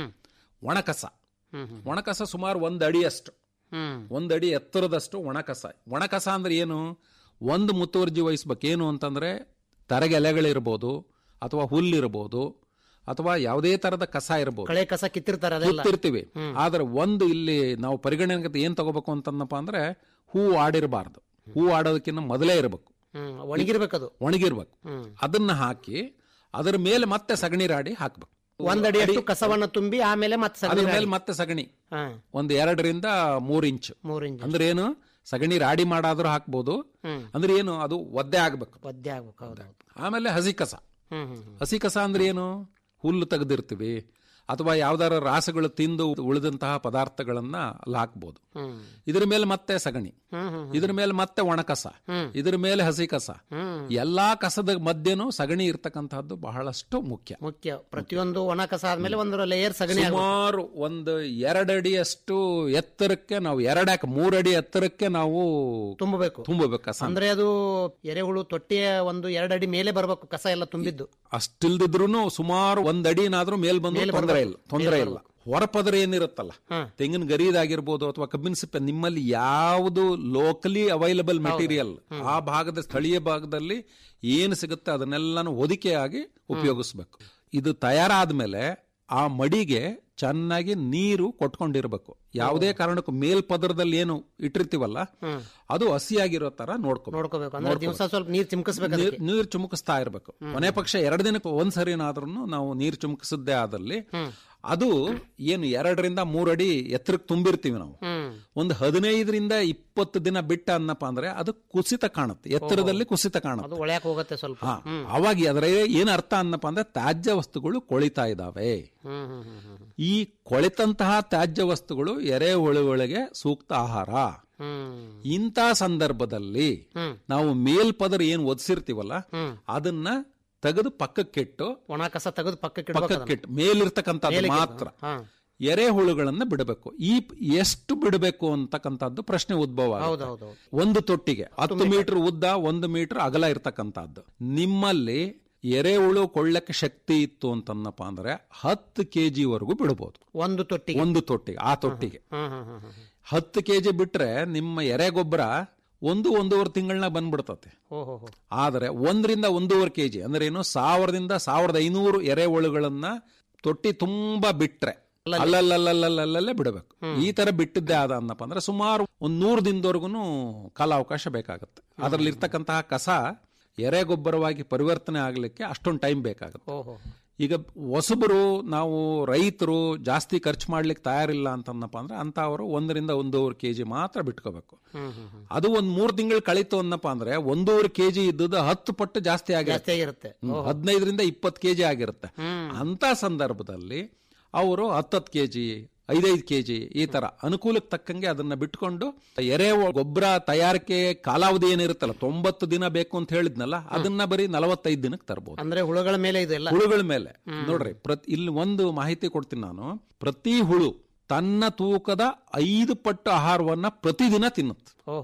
ಒಣಕಸ ಒಣಕಸ ಸುಮಾರು ಒಂದ್ ಅಡಿಯಷ್ಟು ಹ್ಮ್ ಒಂದ್ ಅಡಿ ಎತ್ತರದಷ್ಟು ಒಣಕಸ ಒಣಕಸ ಅಂದ್ರೆ ಏನು ಒಂದು ಮುತುವರ್ಜಿ ವಹಿಸ್ಬೇಕು ಏನು ಅಂತಂದ್ರೆ ತರಗೆ ಎಲೆಗಳಿರ್ಬೋದು ಅಥವಾ ಹುಲ್ಲಿರ್ಬೋದು ಅಥವಾ ಯಾವುದೇ ತರದ ಕಸ ಇರ್ಬೋದು ಕಳೆ ಕಸ ಕಿತ್ತಿರ್ತಾರೆ ಅದೆಲ್ಲ ಗೊತ್ತಿರ್ತೀವಿ ಆದ್ರೆ ಒಂದು ಇಲ್ಲಿ ನಾವು ಪರಿಗಣನೆಗೆ ಏನ್ ತಗೋಬೇಕು ಅಂತಂದಪ್ಪ ಅಂದ್ರೆ ಹೂ ಆಡಿರಬಾರ್ದು ಹೂ ಆಡೋದಕ್ಕಿಂತ ಮೊದಲೇ ಇರಬೇಕು ಹ್ಮ್ ಒಣಗಿರ್ಬೇಕದು ಒಣಗಿರ್ಬೇಕು ಹ್ಮ್. ಅದನ್ನ ಹಾಕಿ ಅದರ ಮೇಲೆ ಮತ್ತೆ ಸಗಣಿ ರಾಡಿ ಹಾಕ್ಬೇಕು ಒಂದ್ ಅಡಿಯಷ್ಟು ಕಸವನ್ನ ತುಂಬಿ ಆಮೇಲೆ ಮತ್ತೆ ಅದ್ರ ಸಗಣಿ ಮೇಲೆ ರಾಡಿ. ಮತ್ತೆ ಸಗಣಿ ಹಾ ಒಂದು ಎರಡರಿಂದ ಮೂರ್ ಇಂಚ್ ಮೂರ್ ಇಂಚ್ ಅಂದ್ರೆ ಏನು ಸಗಣಿ ರಾಡಿ ಮಾಡಾದ್ರೂ ಹಾಕ್ಬೋದು ಹ್ಮ್. ಅಂದ್ರೆ ಏನು ಅದು ಒದ್ದೆ ಆಗ್ಬೇಕು ಒದ್ದೆ ಆಗ್ಬೇಕು ಹೌದು ಆಮೇಲೆ ಹಸಿ ಕಸ ಹ್ಮ್ ಹ್ಮ್ ಹಸಿ ಕಸ ಅಂದ್ರೆ ಏನು ಹುಲ್ಲು ತೆಗೆದಿರ್ತೀವಿ ಅಥವಾ ಯಾವ್ದಾರ ರಾಸಗಳು ತಿಂದು ಉಳಿದಂತಹ ಪದಾರ್ಥಗಳನ್ನ ಅಲ್ಲಿ ಹಾಕ್ಬೋದು ಹ್ಮ್ ಇದ್ರ ಮೇಲೆ ಮತ್ತೆ ಸಗಣಿ ಹ್ಮ್ ಹ್ಮ್ ಇದ್ರ ಮೇಲೆ ಮತ್ತೆ ಒಣಕಸ ಹ್ಮ್. ಇದ್ರ ಮೇಲೆ ಹಸಿ ಕಸ ಹ್ಮ್ ಎಲ್ಲಾ ಕಸದ ಮಧ್ಯನೂ ಸಗಣಿ ಇರ್ತಕ್ಕಂತಹದ್ದು ಬಹಳಷ್ಟು ಮುಖ್ಯ ಮುಖ್ಯ ಪ್ರತಿಯೊಂದು ಒಣ ಕಸ ಆದ್ಮೇಲೆ ಒಂದು ಲೇಯರ್ ಸಗಣಿ ಆಗ್ಬೇಕು. ಸುಮಾರು ಒಂದು ಎರಡಡಿಯಷ್ಟು ಎತ್ತರಕ್ಕೆ ನಾವು ಎರಡಾಕ ಮೂರಡಿ ಎತ್ತರಕ್ಕೆ ನಾವು ತುಂಬಬೇಕು ತುಂಬಬೇಕು ಕಸ ಅಂದ್ರೆ ಅದು ಎರೆಹುಳು ತೊಟ್ಟಿಯ ಒಂದು ಎರಡು ಅಡಿ ಮೇಲೆ ಬರ್ಬೇಕು ಕಸ ಎಲ್ಲ ತುಂಬಿದ್ದು ಅಷ್ಟಿಲ್ದಿದ್ರು ಸುಮಾರು ಒಂದ್ ಅಡಿನಾದ್ರೂ ಮೇಲ್ ಬಂದು ಮೇಲ್ ತೊಂದರೆ ಇಲ್ಲ ಬರ್ಬೇಕು. ತೊಂದರೆ ಮೇಲ್ ಇಲ್ಲ ಹೊರಪದರ ಏನಿರುತ್ತಲ್ಲ ಹಾ. ತೆಂಗಿನ ಗರಿದಾಗಿರ್ಬೋದು ಅಥವಾ ಕಬ್ಬಿನ ಸಿಪ್ಪೆ ನಿಮ್ಮಲ್ಲಿ ಯಾವುದು ಲೋಕಲಿ ಅವೈಲಬಲ್ ಮೆಟೀರಿಯಲ್ ಆ ಭಾಗದ ಸ್ಥಳೀಯ ಭಾಗದಲ್ಲಿ ಏನು ಸಿಗುತ್ತೆ ಅದನ್ನೆಲ್ಲಾನು ಹೊದಿಕೆಯಾಗಿ ಉಪಯೋಗಿಸ್ಬೇಕು ಇದು ತಯಾರಾದ್ಮೇಲೆ ಆ ಮಡಿಗೆ ಚೆನ್ನಾಗಿ ನೀರು ಕೊಟ್ಕೊಂಡಿರ್ಬೇಕು ಯಾವುದೇ ಕಾರಣಕ್ಕೂ ಮೇಲ್ಪದರದಲ್ಲಿ ಏನು ಇಟ್ಟಿರ್ತೀವಲ್ಲ ಅದು ಹಸಿಯಾಗಿರೋ ತರ ನೋಡ್ಕೊ ನೋಡ್ಕೋಬೇಕು ಅಂದ್ರೆ ದಿವಸ ಸ್ವಲ್ಪ ನೀರ್ ಚಿಮ್ಕಿಸ್ಬೇಕು ಅದಕ್ಕೆ. ನೀರು ಚುಮುಕಿಸ್ತಾ ಇರಬೇಕು ಕೊನೆ ಪಕ್ಷ ಎರಡು ದಿನಕ್ಕೆ ಒಂದ್ಸರಿನಾದ್ರೂ ನಾವು ನೀರು ಚುಮುಕಿಸದ್ದೇ ಆದಲ್ಲಿ ಅದು ಏನು ಎರಡರಿಂದ ಮೂರಡಿ ಎತ್ತರಕ್ಕೆ ತುಂಬಿರ್ತೀವಿ ನಾವು ಹ್ಮ್ ಒಂದು ಹದಿನೈದರಿಂದ ಇಪ್ಪತ್ತು ದಿನ ಬಿಟ್ಟ ಅನ್ನಪ್ಪ ಅಂದ್ರೆ ಅದು ಕುಸಿತ ಕಾಣುತ್ತೆ ಎತ್ತರದಲ್ಲಿ ಕುಸಿತ ಕಾಣುತ್ತೆ ಅದು ಒಳ್ಯಾಕ ಹೋಗುತ್ತೆ ಸ್ವಲ್ಪ ಹಾ ಅವಾಗ ಅದರ ಏನ್ ಅರ್ಥ ಅನ್ನಪ್ಪ ಅಂದ್ರೆ ತ್ಯಾಜ್ಯ ವಸ್ತುಗಳು ಕೊಳಿತಾ ಇದಾವೆ ಹ್ಮ್ ಹ್ಮ್ ಹ್ಮ್ ಹ್ಮ್ ಈ ಕೊಳೆತಂತಹ ತ್ಯಾಜ್ಯ ವಸ್ತುಗಳು ಎರೆಹುಳುಗಳಿಗೆ ಸೂಕ್ತ ಆಹಾರ ಹ್ಮ್ ಇಂಥ ಸಂದರ್ಭದಲ್ಲಿ ಹ್ಮ್. ನಾವು ಮೇಲ್ಪದರ ಏನ್ ಒದಿಸಿರ್ತೀವಲ್ಲ ಹ್ಮ್. ಅದನ್ನ ತೆಗೆದು ಪಕ್ಕಕ್ಕಿಟ್ಟು ಒಣ ಕಸ ತೆಗೆದು ಪಕ್ಕಕ್ಕೆ ಇಡ್ಬೇಕು ಅದನ್ನ. ಪಕ್ಕಕ್ಕಿಟ್ಟು ಮೇಲಿರ್ತಕ್ಕಂಥದ್ದು ಮೇಲಕ್ಕೆ ಮಾತ್ರ ಹಾ ಎರೆಹುಳುಗಳನ್ನ ಬಿಡಬೇಕು ಈ ಎಷ್ಟು ಬಿಡಬೇಕು ಅಂತಕ್ಕಂಥದ್ದು ಪ್ರಶ್ನೆ ಉದ್ಭವ ಆಗುತ್ತೆ. ಹೌದೌದು ಒಂದು ತೊಟ್ಟಿಗೆ ಹತ್ತು ಮೀಟರ್ ಉದ್ದ ಒಂದು ಮೀಟರ್ ಅಗಲ ಇರ್ತಕ್ಕಂಥದ್ದು ನಿಮ್ಮಲ್ಲಿ ಎರೆಹುಳು ಕೊಳ್ಳಕ್ಕೆ ಶಕ್ತಿ ಇತ್ತು ಅಂತನ್ನಪ್ಪ ಅಂದ್ರೆ ಹತ್ತು ಕೆಜಿ ವರೆಗೂ ಬಿಡಬಹುದು ಒಂದು ತೊಟ್ಟಿಗೆ ಒಂದು ತೊಟ್ಟಿಗೆ ಆ ತೊಟ್ಟಿಗೆ ಹ್ಮ್ ಹ್ಮ್ ಹ್ಮ್ ಹ್ಮ್ ಹತ್ತು ಕೆಜಿ ಬಿಟ್ರೆ ನಿಮ್ಮ ಎರೆ ಗೊಬ್ಬರ ಒಂದು ಒಂದೂವರೆ ತಿಂಗಳನ್ನ ಬಂದ್ಬಿಡ್ತತೆ ಓಹೋ ಹೋ ಆದರೆ ಒಂದರಿಂದ ಒಂದೂವರೆ ಕೆಜಿ ಅಂದ್ರೆ ಏನು ಸಾವಿರದಿಂದ ಸಾವಿರದ ಐನೂರು ಎರೆಹುಳುಗಳನ್ನ ತೊಟ್ಟಿ ತುಂಬಾ ಬಿಟ್ರೆ ಅಲ್ಲಲ್ಲಲ್ಲಲ್ಲಲ್ಲೇ ಬಿಡಬೇಕು ಈ ತರ ಬಿಟ್ಟಿದ್ದೆ ಆದ ಅನ್ನಪ್ಪ ಅಂದ್ರೆ ಸುಮಾರು ಒಂದ್ ನೂರು ದಿನದವರೆಗೂ ಕಾಲಾವಕಾಶ ಬೇಕಾಗುತ್ತೆ ಅದರಲ್ಲಿ ಇರ್ತಕ್ಕಂತಹ ಕಸ ಎರೆ ಗೊಬ್ಬರವಾಗಿ ಪರಿವರ್ತನೆ ಆಗ್ಲಿಕ್ಕೆ ಅಷ್ಟೊಂದು ಟೈಮ್ ಬೇಕಾಗುತ್ತೆ ಓಹೋ ಈಗ ಹೊಸಬರು ನಾವು ರೈತರು ಜಾಸ್ತಿ ಖರ್ಚು ಮಾಡ್ಲಿಕ್ಕೆ ತಯಾರಿಲ್ಲ ಅಂತಂದಪ್ಪ ಅಂದ್ರೆ ಅಂತವರು ಒಂದರಿಂದ ಒಂದೂವರೆ ಕೆಜಿ ಮಾತ್ರ ಬಿಟ್ಕೋಬೇಕು ಹ್ಮ್ ಹ್ಮ್ ಹ್ಮ್ ಅದು ಒಂದ್ ಮೂರ್ ತಿಂಗಳು ಕಳೀತು ಅನ್ನಪ್ಪ ಅಂದ್ರೆ ಒಂದೂವರೆ ಕೆಜಿ ಇದ್ದದ್ದು ಹತ್ತು ಪಟ್ಟು ಜಾಸ್ತಿ ಜಾಸ್ತಿ ಆಗಿರುತ್ತೆ ಆಗಿರುತ್ತೆ ಹ್ಮ್, ಹದಿನೈದರಿಂದ ಇಪ್ಪತ್ತು ಕೆಜಿ ಆಗಿರುತ್ತೆ ಅಂತ ಸಂದರ್ಭದಲ್ಲಿ ಅವರು ಹತ್ತತ್ತು ಕೆಜಿ ಐದೈದು ಕೆಜಿ ಈ ತರ ಅನುಕೂಲಕ್ಕೆ ತಕ್ಕಂಗೆ ಅದನ್ನ ಬಿಟ್ಕೊಂಡು ಎರೆ ಗೊಬ್ಬರ ತಯಾರಿಕೆ ಕಾಲಾವಧಿ ಏನಿರುತ್ತಲ್ಲ ತೊಂಬತ್ತು ದಿನ ಬೇಕು ಅಂತ ಹೇಳಿದ್ನಲ್ಲ ಅದನ್ನ ಬರೀ ನಲವತ್ತೈದು ದಿನಕ್ಕೆ ತರಬಹುದು ಅಂದ್ರೆ ಹುಳುಗಳ ಮೇಲೆ ಇದೆಲ್ಲ ಹುಳುಗಳ ಮೇಲೆ ನೋಡ್ರಿ ಪ್ರತಿ ಇಲ್ಲಿ ಒಂದು ಮಾಹಿತಿ ಕೊಡ್ತೀನಿ ನಾನು ಪ್ರತಿ ಹುಳು ತನ್ನ ತೂಕದ ಐದು ಪಟ್ಟು ಆಹಾರವನ್ನ ಪ್ರತಿದಿನ ತಿನ್ನುತ್ತೆ ಓಹೋ ಹೋ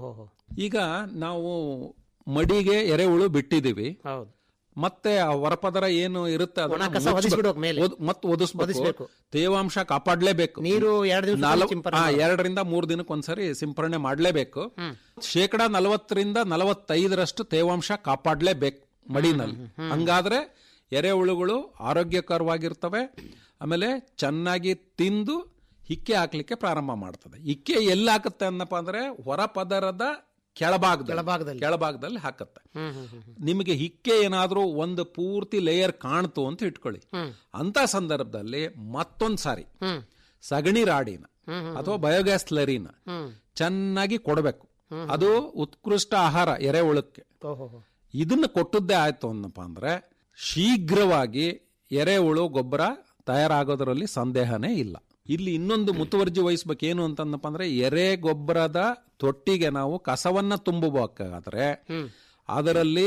ಈಗ ನಾವು ಮಡಿಗೆ ಎರೆಹುಳು ಬಿಟ್ಟಿದೀವಿ ಹೌದು ಮತ್ತೆ ಆ ಹೊರಪದರ ಏನು ಇರುತ್ತೆ ಅದನ್ನ ಒಣ ಕಸ ಮುಚ್ಬೇಕು. ಒದಿಸ್ಬಿಡ್ಬೇಕು ಮೇಲೆ. ಒದ್- ಮತ್ತೆ ಒದಿಸ್ಬೇಕು ಒದಿಸ್ಬೇಕು. ತೇವಾಂಶ ಕಾಪಾಡ್ಲೇಬೇಕು ನೀರು ಎರಡು ದಿವಸ ನಾಲ್ಕು- ಸಿಂಪರಣೆ ಆ, ಮಾಡ್ಬೇಕು. ಎರಡರಿಂದ ಮೂರು ದಿನಕ್ಕೊಂದ್ಸರಿ ಸಿಂಪರಣೆ ಮಾಡ್ಲೇಬೇಕು ಶೇಕಡ ನಲವತ್ತರಿಂದ ನಲವತ್ತೈದರಷ್ಟು ತೇವಾಂಶ ಕಾಪಾಡ್ಲೇಬೇಕು ಮಡಿನಲ್ಲಿ ಹಂಗಾದ್ರೆ ಎರೆಹುಳುಗಳು ಆರೋಗ್ಯಕರವಾಗಿರ್ತವೆ ಆಮೇಲೆ ಚೆನ್ನಾಗಿ ತಿಂದು ಹಿಕ್ಕೆ ಹಾಕ್ಲಿಕ್ಕೆ ಪ್ರಾರಂಭ ಮಾಡ್ತದೆ ಹಿಕ್ಕೆ ಎಲ್ಲಿ ಹಾಕುತ್ತೆ ಅನ್ನಪ್ಪ ಅಂದ್ರೆ ಹೊರಪದರದ ಕೆಳಭಾಗದಲ್ಲಿ ಕೆಳಭಾಗದಲ್ಲಿ. ಕೆಳಭಾಗದಲ್ಲಿ ಹಾಕತ್ತೆ ಹ್ಮ್ ಹ್ಮ್ ಹ್ಮ್ ನಿಮಗೆ ಹಿಕ್ಕೆ ಏನಾದ್ರೂ ಒಂದು ಪೂರ್ತಿ ಲೇಯರ್ ಕಾಣ್ತು ಅಂತ ಇಟ್ಕೊಳ್ಳಿ ಅಂತ ಸಂದರ್ಭದಲ್ಲಿ ಮತ್ತೊಂದ್ ಸಾರಿ ಹ್ಮ್ ಸಗಣಿ ರಾಡಿನ ಅಥವಾ ಬಯೋಗ್ಯಾಸ್ ಸ್ಲರಿನ ಚೆನ್ನಾಗಿ ಕೊಡಬೇಕು ಅದು ಉತ್ಕೃಷ್ಟ ಆಹಾರ ಎರೆಹುಳಕ್ಕೆ ಓಹೋ ಇದನ್ನ ಕೊಟ್ಟದ್ದೇ ಆಯ್ತು ಅನ್ನಪ್ಪ ಅಂದ್ರೆ ಶೀಘ್ರವಾಗಿ ಎರೆಹುಳು ಗೊಬ್ಬರ ತಯಾರಾಗೋದರಲ್ಲಿ ಸಂದೇಹನೇ ಇಲ್ಲ ಇಲ್ಲಿ ಇನ್ನೊಂದು ಮುತುವರ್ಜಿ ವಹಿಸ್ಬೇಕು ಏನು ಅಂತಂದಪ್ಪ ಅಂದ್ರೆ ಎರೆ ಗೊಬ್ಬರದ ತೊಟ್ಟಿಗೆ ನಾವು ಕಸವನ್ನ ತುಂಬಬೇಕಾದ್ರೆ ಅದರಲ್ಲಿ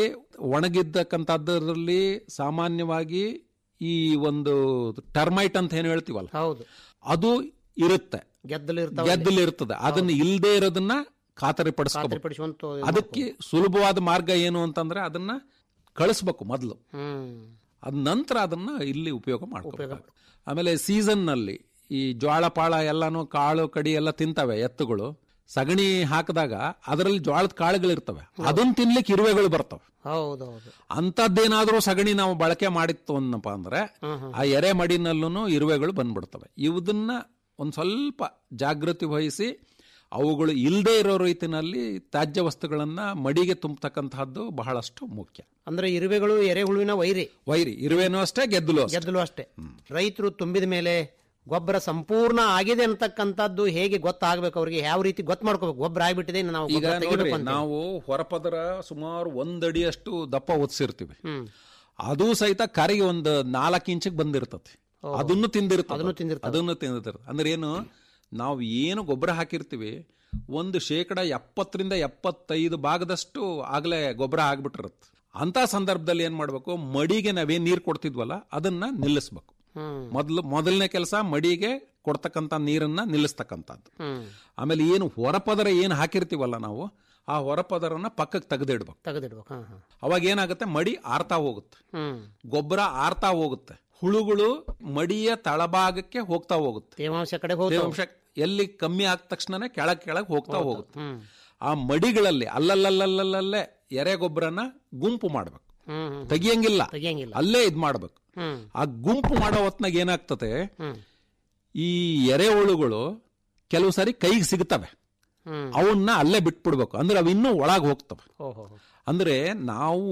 ಒಣಗಿದ್ದಕ್ಕಂಥದ್ರಲ್ಲಿ ಸಾಮಾನ್ಯವಾಗಿ ಈ ಒಂದು ಟರ್ಮೈಟ್ ಅಂತ ಏನು ಹೇಳ್ತೀವಲ್ಲ ಹೌದು ಅದು ಇರುತ್ತೆ ಗೆದ್ದಲು ಇರ್ತಾವ ಗೆದ್ದಲು ಇರ್ತದೆ ಅದನ್ನ ಇಲ್ಲದೆ ಇರೋದನ್ನ ಖಾತರಿ ಪಡಿಸ್ಕೋಬೇಕು ಖಾತ್ರಿಪಡಿಸುವಂತ ಅದಕ್ಕೆ ಸುಲಭವಾದ ಮಾರ್ಗ ಏನು ಅಂತಂದ್ರೆ ಅದನ್ನ ಕಳಿಸ್ಬೇಕು ಮೊದಲು ಹ್ಮ್ ಅದ ನಂತರ ಅದನ್ನ ಇಲ್ಲಿ ಉಪಯೋಗ ಮಾಡ್ಕೋಬೇಕು ಆಮೇಲೆ ಸೀಸನ್ ನಲ್ಲಿ ಈ ಜ್ವಾಳ ಪಾಳ ಎಲ್ಲಾನು ಕಾಳು ಕಡಿ ಎಲ್ಲ ತಿಂತವೆ ಎತ್ತುಗಳು ಸಗಣಿ ಹಾಕಿದಾಗ ಅದರಲ್ಲಿ ಜ್ವಾಳದ ಕಾಳುಗಳಿರ್ತವೆ ಅದನ್ನ ತಿನ್ಲಿಕ್ಕೆ ಇರುವೆಗಳು ಬರ್ತವೆ ಹೌದು ಹೌದು ಅಂತದ್ದೇನಾದ್ರೂ ಸಗಣಿ ನಾವು ಬಳಕೆ ಮಾಡಿತ್ತು ಅನ್ನಪ್ಪ ಅಂದ್ರೆ ಆ ಎರೆ ಮಡಿನಲ್ಲೂ ಇರುವೆಗಳು ಬಂದ್ಬಿಡ್ತವೆ ಇವದನ್ನ ಒಂದ್ ಸ್ವಲ್ಪ ಜಾಗೃತಿ ವಹಿಸಿ ಅವುಗಳು ಇಲ್ಲದೆ ಇರೋ ರೀತಿನಲ್ಲಿ ತ್ಯಾಜ್ಯ ವಸ್ತುಗಳನ್ನ ಮಡಿಗೆ ತುಂಬತಕ್ಕಂತಹದ್ದು ಬಹಳಷ್ಟು ಮುಖ್ಯ ಅಂದ್ರೆ ಇರುವೆಗಳು ಎರೆಹುಳುವಿನ ವೈರಿ ವೈರಿ ಇರುವೆನೂ ಅಷ್ಟೇ ಗೆದ್ದಲು ಅಷ್ಟೇ. ಗೆದ್ದಲು ಅಷ್ಟೇ ರೈತರು ತುಂಬಿದ ಮೇಲೆ ಗೊಬ್ಬರ ಸಂಪೂರ್ಣ ಆಗಿದೆ ಅಂತಕ್ಕಂಥದ್ದು ಹೇಗೆ ಗೊತ್ತಾಗಬೇಕು ಅವ್ರಿಗೆ ಯಾವ ರೀತಿ ಗೊತ್ತು ಮಾಡ್ಕೋಬೇಕು ಗೊಬ್ಬರ ಆಗ್ಬಿಟ್ಟಿದೆ ಇನ್ನು ನಾವು ಈಗ ಗೊಬ್ಬರ ನೋಡ್ರಿ ತೆಗಿಬೇಕು ಅಂತ ನಾವು ಹೊರಪದರ ಸುಮಾರು ಒಂದಡಿಯಷ್ಟು ದಪ್ಪ ಒದಿಸಿರ್ತೀವಿ ಹ್ಮ್ ಅದು ಸಹಿತ ಕರಿಗೆ ಒಂದು ನಾಲ್ಕು ಇಂಚಿಗೆ ಬಂದಿರ್ತತಿ ಅದನ್ನು ತಿಂದಿರ್ತದೆ ಅದನ್ನು ತಿಂದಿರ್ತದೆ. ಅದನ್ನು ತಿಂದಿರ್ತದೆ ಅಂದ್ರೆ ಏನು ನಾವು ಏನು ಗೊಬ್ಬರ ಹಾಕಿರ್ತೀವಿ ಒಂದು ಶೇಕಡ ಎಪ್ಪತ್ತರಿಂದ ಎಪ್ಪತ್ತೈದು ಭಾಗದಷ್ಟು ಆಗ್ಲೇ ಗೊಬ್ಬರ ಆಗ್ಬಿಟ್ಟಿರುತ್ತೆ ಅಂತ ಸಂದರ್ಭದಲ್ಲಿ ಏನ್ ಮಾಡ್ಬೇಕು ಮಡಿಗೆ ನಾವೇನ್ ನೀರ್ ಕೊಡ್ತಿದ್ವಲ್ಲ ಅದನ್ನ ನಿಲ್ಲಿಸ್ಬೇಕು ಹ್ಮ್ ಮೊದಲು ಮೊದಲನೇ ಕೆಲಸ ಮಡಿಗೆ ಕೊಡ್ತಕ್ಕಂಥ ನೀರನ್ನ ನಿಲ್ಲಿಸ್ತಕ್ಕಂಥದ್ದು ಹ್ಮ್ ಆಮೇಲೆ ಏನು ಹೊರಪದರ ಏನು ಹಾಕಿರ್ತೀವಲ್ಲ ನಾವು ಆ ಹೊರಪದರನ್ನ ಪಕ್ಕಕ್ಕೆ ತೆಗೆದಿಡ್ಬೇಕು ತೆಗೆದಿಡ್ಬೇಕು ಹಾ ಹಾ ಅವಾಗ ಏನಾಗುತ್ತೆ ಮಡಿ ಆರ್ತಾ ಹೋಗುತ್ತೆ ಹ್ಮ್ ಗೊಬ್ಬರ ಆರ್ತಾ ಹೋಗುತ್ತೆ ಹುಳುಗಳು ಮಡಿಯ ತಳಭಾಗಕ್ಕೆ ಹೋಗ್ತಾ ಹೋಗುತ್ತೆ ತೇವಾಂಶ ಕಡೆ ಹೋಗ್ತಾವ ತೇವಾಂಶ ಎಲ್ಲಿ ಕಮ್ಮಿ ಆದ ತಕ್ಷಣನೇ ಕೆಳಗ್ ಕೆಳಗ್ ಹೋಗ್ತಾ ಹೋಗುತ್ತೆ ಹ್ಮ್ ಆ ಮಡಿಗಳಲ್ಲಿ ಅಲ್ಲಲ್ಲಲ್ಲಲ್ಲಲ್ಲೇ ಎರೆ ಗೊಬ್ಬರನ ಗುಂಪು ಮಾಡ್ಬೇಕು ಹ್ಮ್ ಹ್ಮ್ ತೆಗಿಯಂಗಿಲ್ಲ ತೆಗಿಯಂಗಿಲ್ಲ ಅಲ್ಲೇ ಇದ್ ಮಾಡ್ಬೇಕು ಹ್ಮ್ ಆ ಗುಂಪು ಮಾಡೋ ಹೊತ್ನಾಗ ಏನಾಗ್ತದೆ ಹ್ಮ್ ಈ ಎರೆಹುಳುಗಳು ಕೆಲವು ಸಾರಿ ಕೈಗೆ ಸಿಗ್ತವೆ ಹ್ಮ್ ಅವನ್ನ ಅಲ್ಲೇ ಬಿಟ್ಬಿಡ್ಬೇಕು ಅಂದ್ರೆ ಅವು ಇನ್ನೂ ಒಳಗೆ ಹೋಗ್ತವೆ ಓಹೋ ಅಂದ್ರೆ ನಾವು